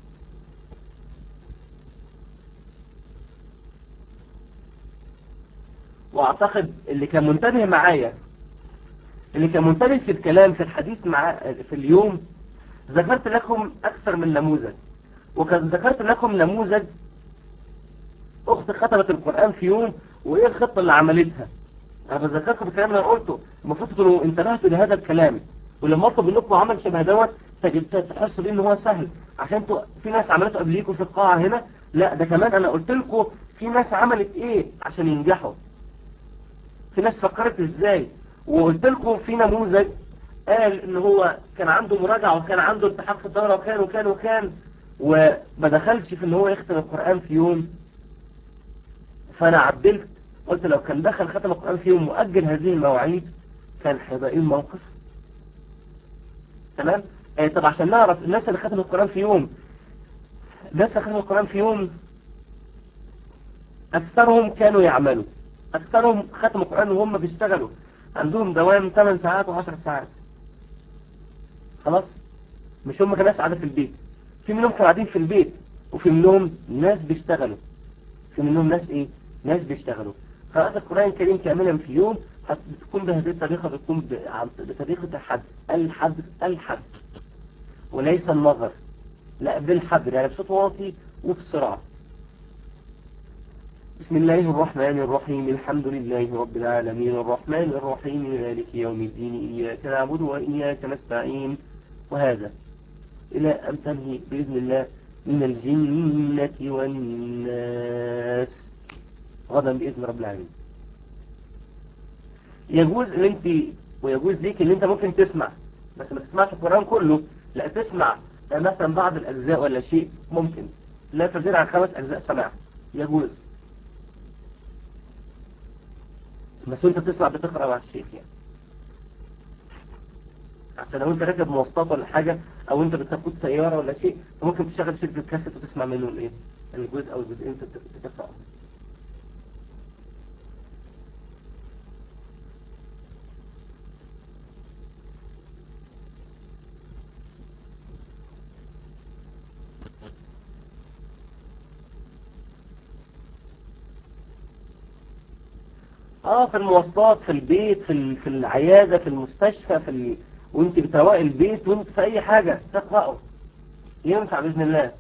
واعتقد اللي كان منتبه معايا اللي كان منتبه في الكلام في الحديث مع في اليوم ذكرت لكم اكثر من نموذج وكان ذكرت لكم نموذج اخت ختمت القرآن في يوم وايه الخطة اللي عملتها انا بذكركم بالكلام اللي انا قلته المفروض تكونوا انتبهتوا لهذا الكلام ولما اطلب منكم عمل شبه دوت تحسوا بيه ان هو سهل عشان انتوا في ناس عملته قبليكم في القاعة هنا لا ده كمان انا قلت لكم في ناس عملت ايه عشان ينجحوا في ناس فكرت ازاي وقلت لكم في نموذج قال ان هو كان عنده مراجعة وكان عنده التحاق في الدورة وكان وكان وكان وما دخلش في ان هو يختم القرآن في يوم فانا عدلت قلت لو كان دخل ختم القرآن في يوم مؤجل هذه المواعيد كان هيبقى ايه الموقف تمام آه طب عشان نعرف الناس اللي ختموا القرآن في يوم الناس اللي ختموا القرآن في يوم اكثرهم كانوا يعملوا اكثرهم ختموا القرآن وهم بيشتغلوا عندهم دوام 8 ساعات و10 ساعات خلاص مش هم ناس قاعدة في البيت في منهم كانوا قاعدين في البيت وفي منهم ناس بيشتغلوا في منهم ناس ايه ناس بيشتغلوا قراءة القرآن الكريم كاملا في يوم هتكون بهذه الطريقة بتكون بطريقة الحد الحد الحد وليس النظر لا بالحبر يعني بصوت واطي وبسرعة بسم الله الرحمن الرحيم الحمد لله رب العالمين الرحمن الرحيم مالك يوم الدين إياك نعبد وإياك نستعين وهذا إلى أن تنهي بإذن الله من الجنة والناس غدا بإذن رب العالمين يجوز ان انت ويجوز ليك ان انت ممكن تسمع بس ما تسمعش القرآن كله لا تسمع مثلا بعض الأجزاء ولا شيء ممكن لا تزيد عن خمس أجزاء سماع يجوز بس وانت بتسمع بتقرأ مع الشيخ يعني عشان لو انت راكب مواصلات ولا حاجة او انت بتاخد سيارة ولا شيء ممكن تشغل شريط الكاسيت وتسمع منه الايه الجزء او الجزئين انت بتقرأهم اه في المواصلات في البيت في في العيادة في المستشفى في ال... وانت بتروقي البيت وانت في اي حاجة تقرأه ينفع بإذن الله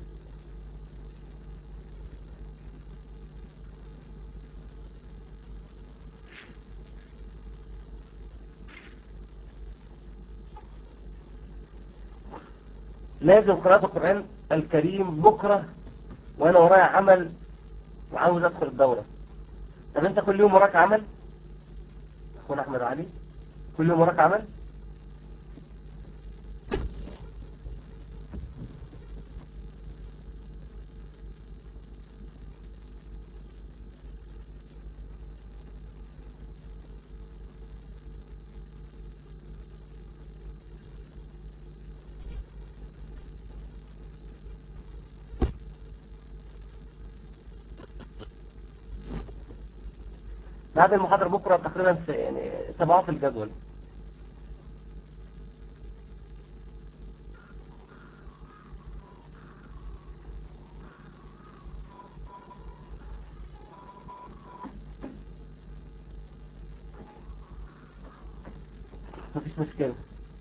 لازم قراءة القرآن الكريم بكرة وانا ورايا عمل وعاوز ادخل الدورة طب انت كل يوم وراك عمل اخونا احمد علي كل يوم وراك عمل بعد المحاضرة بكرة تقريبا في يعني سبعة في الجدول مفيش مشكلة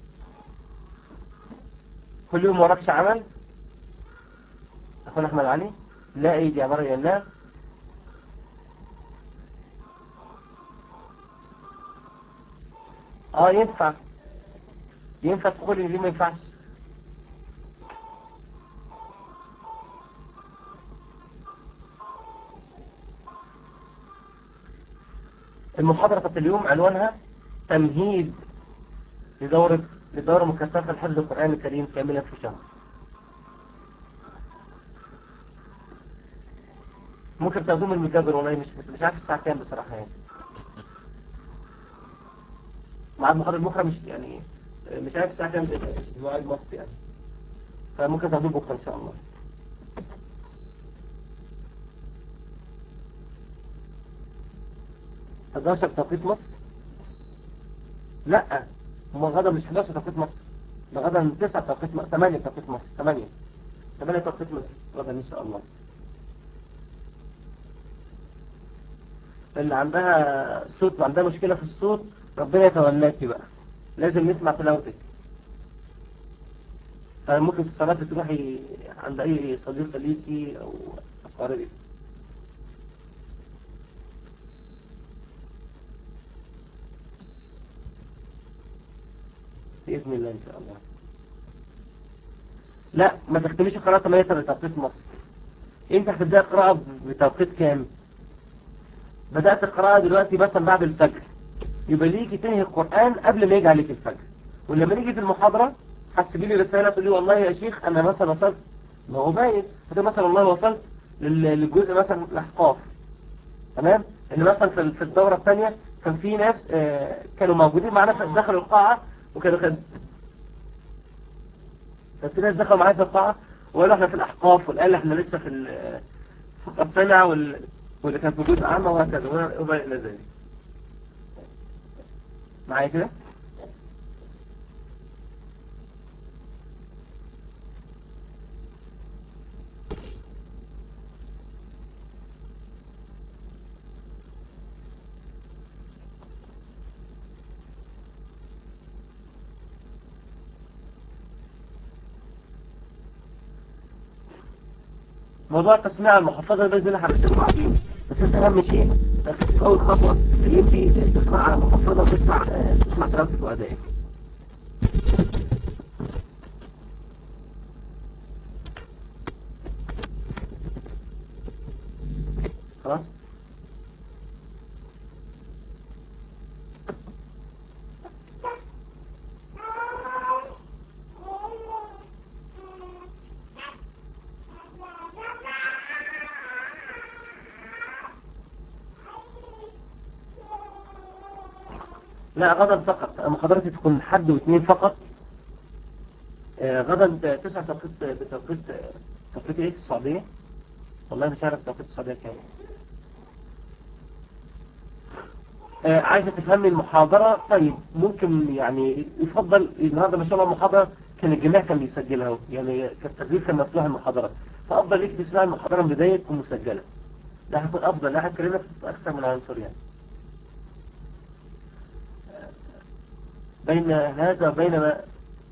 كل يوم وراكش عمل أخونا أحمد علي لا أيدي عبارة يا الله اه ينفع ينفع تقولي ليه ما ينفعش المحاضرة بتاعت اليوم عنوانها تمهيد لدورة لدورة مكثفة لحفظ القرآن الكريم كاملا في شهر ممكن تاخدوه من المجابر والله مش مش عارف الساعة كام بصراحة يعني مع المحاضرة بكرة مش يعني مش عارف الساعة كام المواعيد مصر يعني فممكن تاخدوه بكرة إن شاء الله 11 توقيت مصر لا هو غدا مش 11 توقيت مصر ده غدا 9 توقيت مصر 8 توقيت مصر 8 8 توقيت مصر غدا ان شاء الله اللي عندها صوت وعندها مشكلة في الصوت ربنا يتولاكي بقى لازم نسمع تلاوتك فممكن في الصلاة تروحي عند أي صديق ليكي أو أقاربك بإذن الله إن شاء الله لا ما تختميش القراءة 8 بتوقيت مصر انت هتبدأ قراءة بتوقيت كام بدأت القراءة دلوقتي مثلا بعد الفجر يبقى ليكي تنهي القرآن قبل ما يجي عليك الفجر ولما نيجي في المحاضرة هتسيبي لي رسالة تقول لي والله يا شيخ أنا مثلا وصلت ما هو باين فتقول مثلا والله وصلت للجزء مثلا الأحقاف تمام إن مثلا في الدورة الثانية كان في ناس كانوا موجودين معانا في داخل القاعة وكانوا كان كان في ناس دخلوا معايا في القاعة وقالوا احنا في الأحقاف وقال احنا لسه في قد سمع وال... واللي كان في جزء عامة وهكذا وما إلى ذلك معايا كده موضوع تسميع المحفظة باذن الله هنشتغل بعدين بس انت اهم شيء في اول خطوة اللي انت تقرا على المحفظة وتسمع تسمع تلاوتك وادائك خلاص لا غدا فقط محاضرتي تكون حد واثنين فقط آه، غدا تسعة توقيت بتوقيت توقيت ايه في السعودية والله مش عارف توقيت السعودية كام آه، عايزة تفهمي المحاضرة طيب ممكن يعني يفضل النهاردة ما شاء الله المحاضرة كان الجميع كان بيسجلها يعني التسجيل كان مفتوح المحاضرة فأفضل ليك تسمع المحاضرة من بداية تكون مسجلة ده هيكون أفضل لا هتكلمنا في أكثر من عنصر يعني بين هذا وبين ما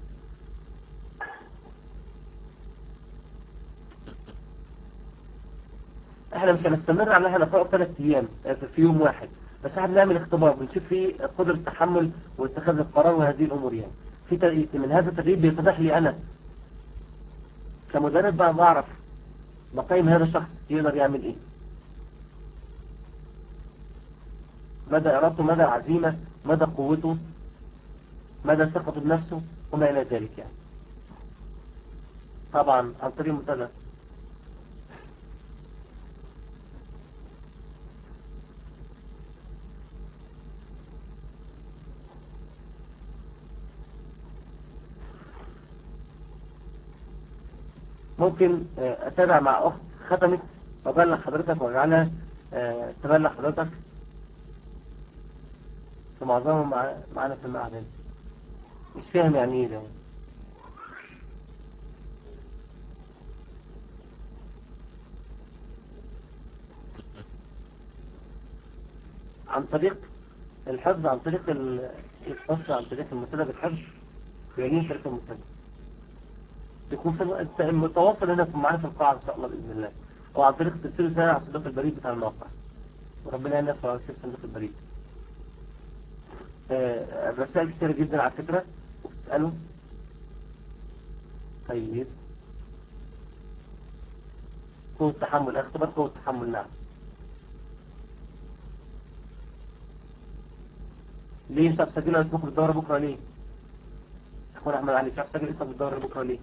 احنا مش هنستمر على احنا نقرأ ثلاث ايام في يوم واحد بس احنا بنعمل اختبار بنشوف فيه قدرة التحمل واتخاذ القرار وهذه الامور يعني في تغيير من هذا التغيير بيتضح لي انا كمدرب بقى بعرف بقيم هذا الشخص يقدر يعمل ايه مدى ارادته مدى عزيمة مدى قوته مدى ثقته بنفسه وما إلى ذلك يعني طبعا عن طريق المنتدى ممكن أتابع مع أخت ختمت وأبلغ حضرتك وأجعلها تبلغ حضرتك في معظمهم معانا في المعهد مش فاهم يعني ايه ده عن طريق الحفظ عن طريق القصر عن طريق المنتدى بالحفظ بيانين طريق المنتدى يكون في المتواصل هنا معانا في القاعة إن شاء الله بإذن الله أو عن طريق التسير سريع على صندوق البريد بتاع الموقع وربنا ينفع على صندوق البريد الرسائل كتيرة جدا على فكرة وبتسأله طيب قوة تحمل اختبار قوة تحمل نعم ليه مش هتسجل اسمك بالدورة بكرة ليه اخوان احمد علي مش هتسجل اسمك بالدورة بكرة ليه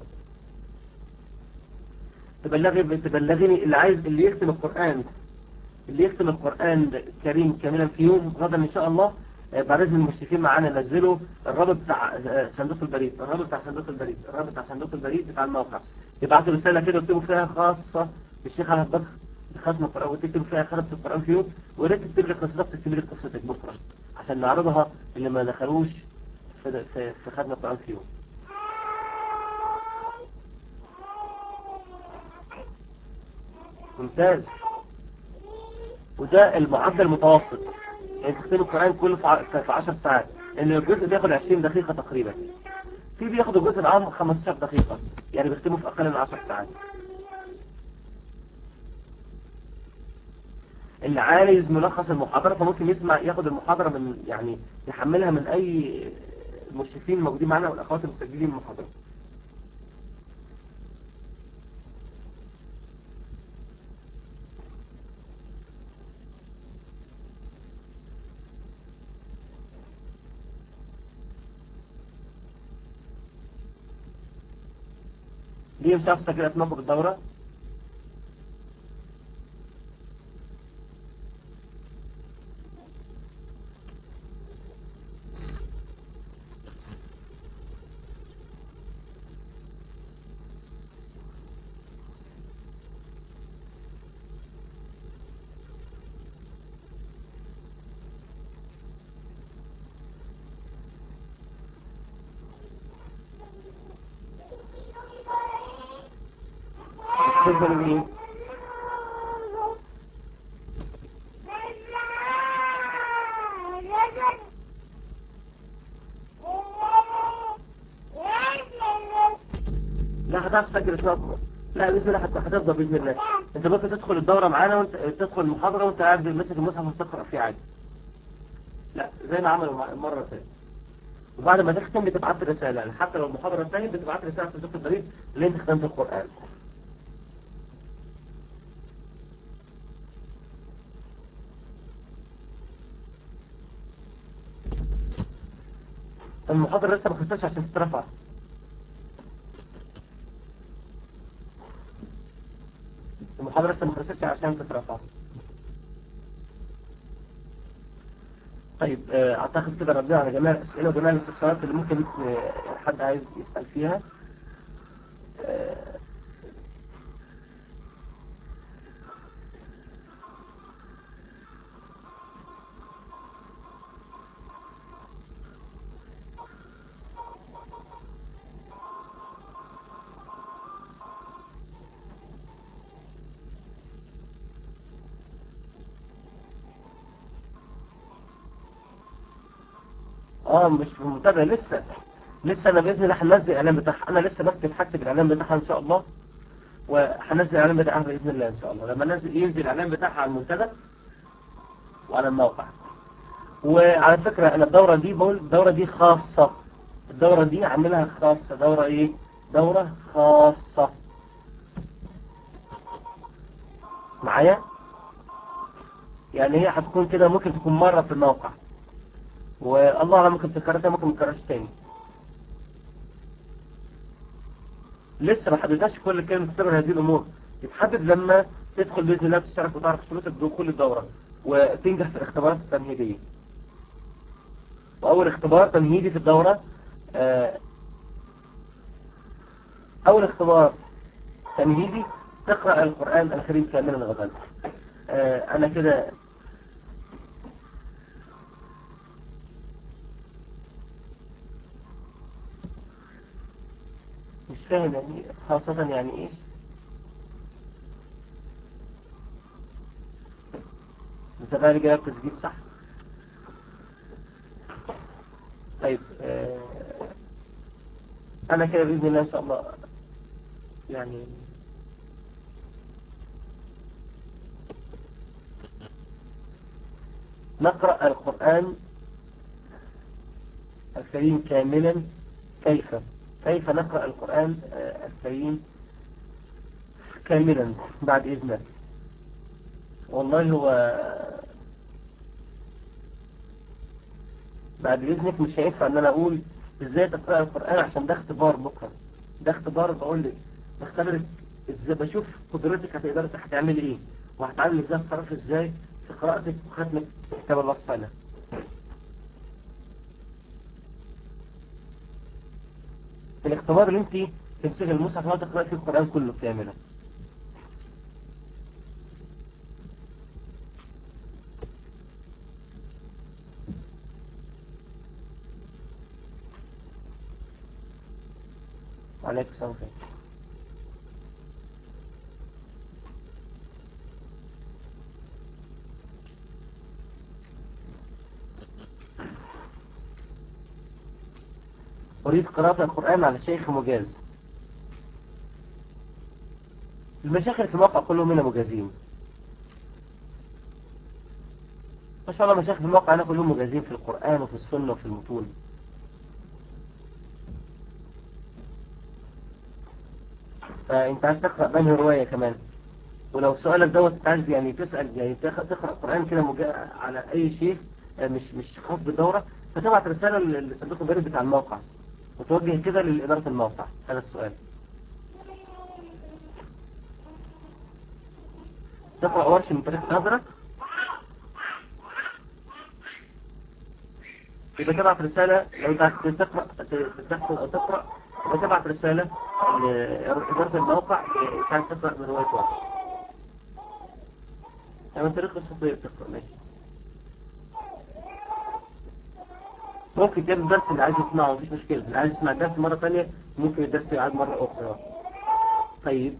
تبلغي تبلغيني اللي عايز اللي يختم القرآن اللي يختم القرآن الكريم كاملا في يوم غدا ان شاء الله بعد اذن المشرفين معانا نزلوا الرابط بتاع صندوق البريد الرابط بتاع صندوق البريد الرابط بتاع صندوق البريد بتاع الموقع يبعتوا رسالة كده وتكتبوا فيها خاصة بالشيخ على البدر ختم القرآن وتكتبوا فيها ختمة القرآن في يوم وريت تكتب لي قصتك تكتب لي قصتك بكرة عشان نعرضها اللي ما دخلوش في في, في ختم القرآن في يوم ممتاز وده المعدل المتوسط يعني تختم القرآن كله في 10 ساعات ان الجزء بياخد 20 دقيقة تقريبا في بياخد الجزء العام 15 دقيقة يعني بيختموا في اقل من 10 ساعات اللي عايز ملخص المحاضرة فممكن يسمع ياخد المحاضرة من يعني يحملها من اي المشرفين الموجودين معانا والاخوات المسجلين المحاضرة ليه مش عارف سجل اسمكم بالدورة تفضلوا مين لا هتعرف تسجل اسمكم لا بإذن الله هتفضل بإذن الله انت ممكن تدخل الدورة معانا وانت تدخل المحاضرة وانت قاعد ماسك المصحف وتقرأ فيه عادي لا زي ما عملوا المرة الثانية وبعد ما تختم بتبعت رسالة يعني حتى لو المحاضرة الثانية بتبعت رسالة في صندوق البريد اللي انت ختمت القرآن المحاضرة لسه ما خلصتش عشان تترفع المحاضرة لسه ما خلصتش عشان تترفع طيب اعتقد كده ردنا على جميع الاسئله وجميع الاستفسارات اللي ممكن حد عايز يسال فيها اه مش في المتابعة لسه لسه انا باذن الله هنزل الاعلان بتاعها انا لسه بكتب حاجتي بالاعلان بتاعها ان شاء الله وهنزل الاعلان بتاعها باذن الله ان شاء الله لما ننزل ينزل الاعلان بتاعها على المنتدى وعلى الموقع وعلى فكرة انا الدورة دي بقول الدورة دي خاصة الدورة دي عاملها خاصة دورة ايه دورة خاصة معايا يعني هي هتكون كده ممكن تكون مرة في الموقع والله اعلم ممكن تكررها ممكن ما تكررش تاني لسه ما حددناش كل كلمة تسبب هذه الامور يتحدد لما تدخل باذن الله تشترك وتعرف شروط دخول الدورة وتنجح في الاختبارات التمهيدية واول اختبار تمهيدي في الدورة اول اختبار تمهيدي تقرأ القرآن الكريم كاملا غدا انا كده مش فاهم يعني خاصة يعني ايش انت بقى جايب تسجيل صح طيب آه انا كده بإذن الله ان شاء الله يعني نقرأ القرآن الكريم كاملا كيف كيف نقرأ القرآن الكريم كاملا بعد إذنك والله هو بعد إذنك مش هينفع ان انا اقول ازاي تقرأ القرآن عشان ده اختبار بكرة ده اختبار بقول لك بختبرك ازاي بشوف قدرتك هتقدر هتعمل ايه وهتعمل ازاي تصرف ازاي في قراءتك وختمك كتاب الله سبحانه الاختبار اللي انت تمسك المصحف وتقرأ فيه القرآن كله كاملا وعليكم السلام أريد قراءة القرآن على شيخ مجاز المشايخ في الموقع كلهم هنا مجازين ما شاء الله مشايخ في الموقع هنا كلهم مجازين في القرآن وفي السنة وفي المتون فانت عايز تقرأ بني رواية كمان ولو سؤالك دوت عايز يعني تسأل يعني تقرأ القرآن كده مجا... على أي شيء مش مش خاص بالدورة فتبعت رسالة لصندوق البريد بتاع الموقع وتوجه كده لإدارة الموقع هذا السؤال تقرأ ورش من طريق نظرك يبقى تبعت رسالة لو انت تقرأ تحفظ أو تقرأ يبقى تبعت رسالة لإدارة الموقع عشان تقرأ من رواية ورش يعني من طريق الصوتية بتقرأ ماشي ممكن تعمل الدرس اللي عايز يسمعه مفيش مشكلة اللي عايز يسمع الدرس مرة ثانية ممكن الدرس يعاد مرة أخرى طيب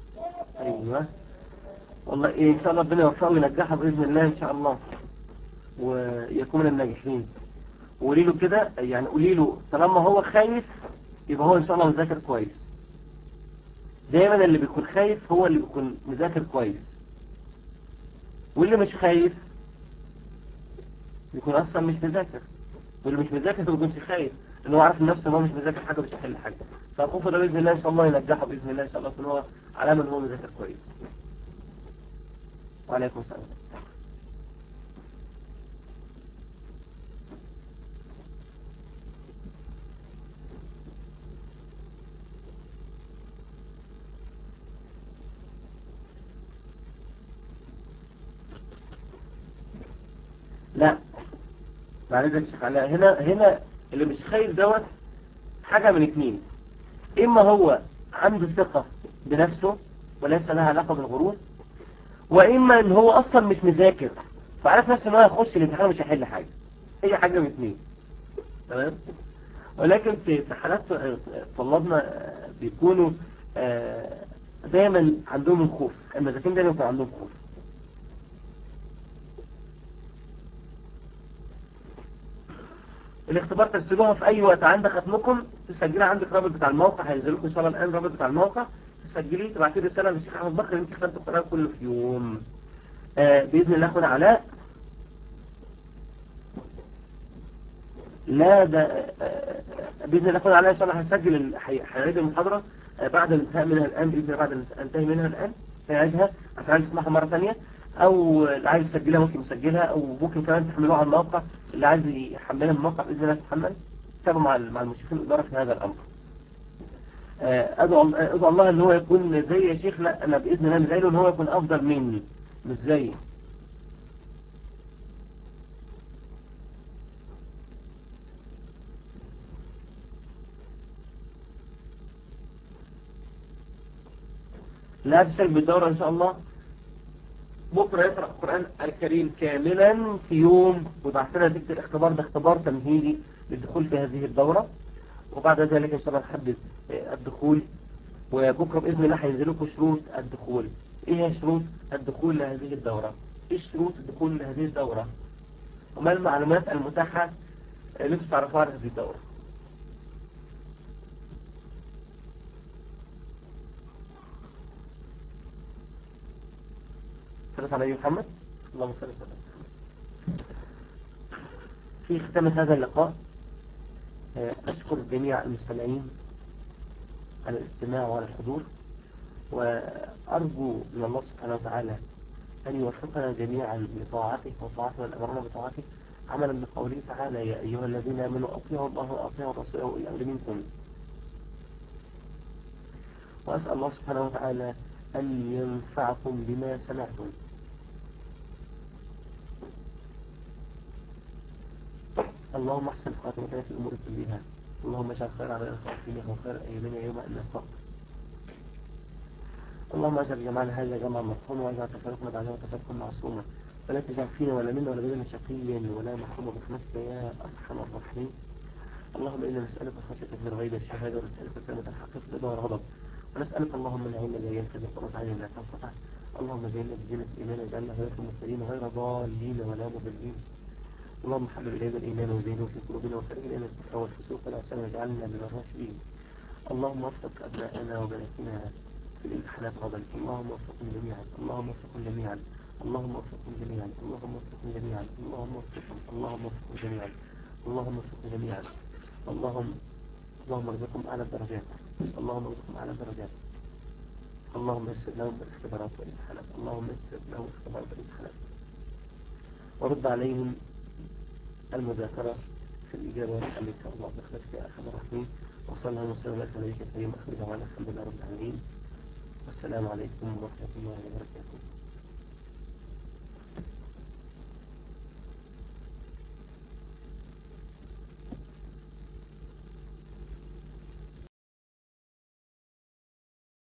أيوة والله إيه إن شاء الله ربنا يوفقه وينجحها بإذن الله إن شاء الله ويكون من الناجحين قولي له كده يعني قولي له طالما هو خايف يبقى هو ان شاء الله مذاكر كويس دايما اللي بيكون خايف هو اللي بيكون مذاكر كويس واللي مش خايف بيكون اصلا مش مذاكر واللي مش مذاكر ما بيكونش خايف لان هو عارف نفسه ان هو مش مذاكر حاجه مش هيحل حاجه فالخوف ده باذن الله ان شاء الله ينجحه باذن الله ان شاء الله ان هو علامه ان هو مذاكر كويس وعليكم السلام لا معلش يا شيخ علاء هنا هنا اللي مش خايف دوت حاجة من اتنين اما هو عنده ثقة بنفسه وليس لها علاقة بالغرور واما ان هو اصلا مش مذاكر فعارف نفسه ان هو هيخش الامتحان مش هيحل حاجة هي حاجة من اتنين تمام ولكن في في حالات طلابنا بيكونوا دايما عندهم الخوف المذاكرين دايما يكون عندهم خوف الاختبار ترسلوها في اي وقت عند ختمكم تسجلها عندك رابط بتاع الموقع هينزل لكم ان شاء الله الان رابط بتاع الموقع تسجليه تبعتي رساله للشيخ احمد بكر انت ختمت القران كله في يوم آه باذن الله اخونا علاء لا ده آه باذن الله اخونا علاء ان شاء الله هيسجل هيعيد المحاضره آه بعد الانتهاء منها الان باذن الله بعد الانتهاء منها الان هيعيدها عشان عايز يسمعها مره ثانيه او اللي عايز يسجلها ممكن يسجلها او ممكن كمان تحملوها على الموقع اللي عايز يحملها من الموقع باذن الله تحمل تابعوا مع مع المشرفين الاداره في هذا الامر ادعو ادعو الله ان هو يكون زي يا شيخ لا انا باذن الله مدعي له ان هو يكون افضل مني مش زيي لا تشترك بالدورة ان شاء الله بكرة يقرأ القرآن الكريم كاملا في يوم وبعد كده نتيجة الاختبار ده اختبار تمهيدي للدخول في هذه الدورة وبعد ذلك ان شاء الله نحدد الدخول وبكرة بإذن الله هينزل لكم شروط الدخول ايه هي شروط الدخول لهذه الدورة ايه شروط الدخول لهذه الدورة وما المعلومات المتاحة اللي انتم تعرفوها عن هذه الدورة صلى على محمد اللهم صل وسلم في ختام هذا اللقاء أشكر جميع المستمعين على الاستماع وعلى الحضور وأرجو من الله سبحانه وتعالى أن يوفقنا جميعا لطاعته وطاعته والأمرنا بطاعته عملا بقوله تعالى يا أيها الذين آمنوا أطيعوا الله وأطيعوا الرسول وأولي الأمر منكم وأسأل الله سبحانه وتعالى أن ينفعكم بما سمعتم اللهم احسن خاتمتنا في الأمور كلها اللهم اجعل خير على الخاتمين وخير أيامنا يوم أن نلقاك اللهم اجعل جمعنا هذا جمع مرحوما واجعل تفرقنا بعدها تفرقا معصوما ولا تجعل فينا ولا منا ولا بيننا شقيا ولا محروما برحمتك يا أرحم الراحمين اللهم إنا نسألك خشيتك من غيب الشهادة ونسألك سلامة الحق في الرضا والغضب ونسألك اللهم العلم لا ينفذ وقرة عين لا تنقطع اللهم زينا بزينة الإيمان واجعلنا غير المرسلين غير ضالين ولا مضلين اللهم حبب إلينا الإيمان وزينه في قلوبنا وفرج إلينا الكفر والفسوق والعصيان واجعلنا من الراشدين اللهم وفق أبنائنا وبناتنا في الامتحانات غدا اللهم وفقهم جميعا اللهم وفقهم جميعا اللهم وفقهم جميعا اللهم وفقهم جميعا اللهم وفقهم اللهم وفقهم جميعا اللهم وفقهم جميعا اللهم اللهم ارزقهم أعلى الدرجات اللهم ارزقهم أعلى الدرجات اللهم يسر لهم بالاختبارات والامتحانات اللهم يسر لهم الاختبارات والامتحانات ورد عليهم المذاكرة في الإجابة والحل إن شاء الله بخلفك يا أرحم الراحمين وصلى الله وسلم على نبيك الكريم أخرج دعوانا الحمد لله رب العالمين والسلام عليكم ورحمة الله وبركاته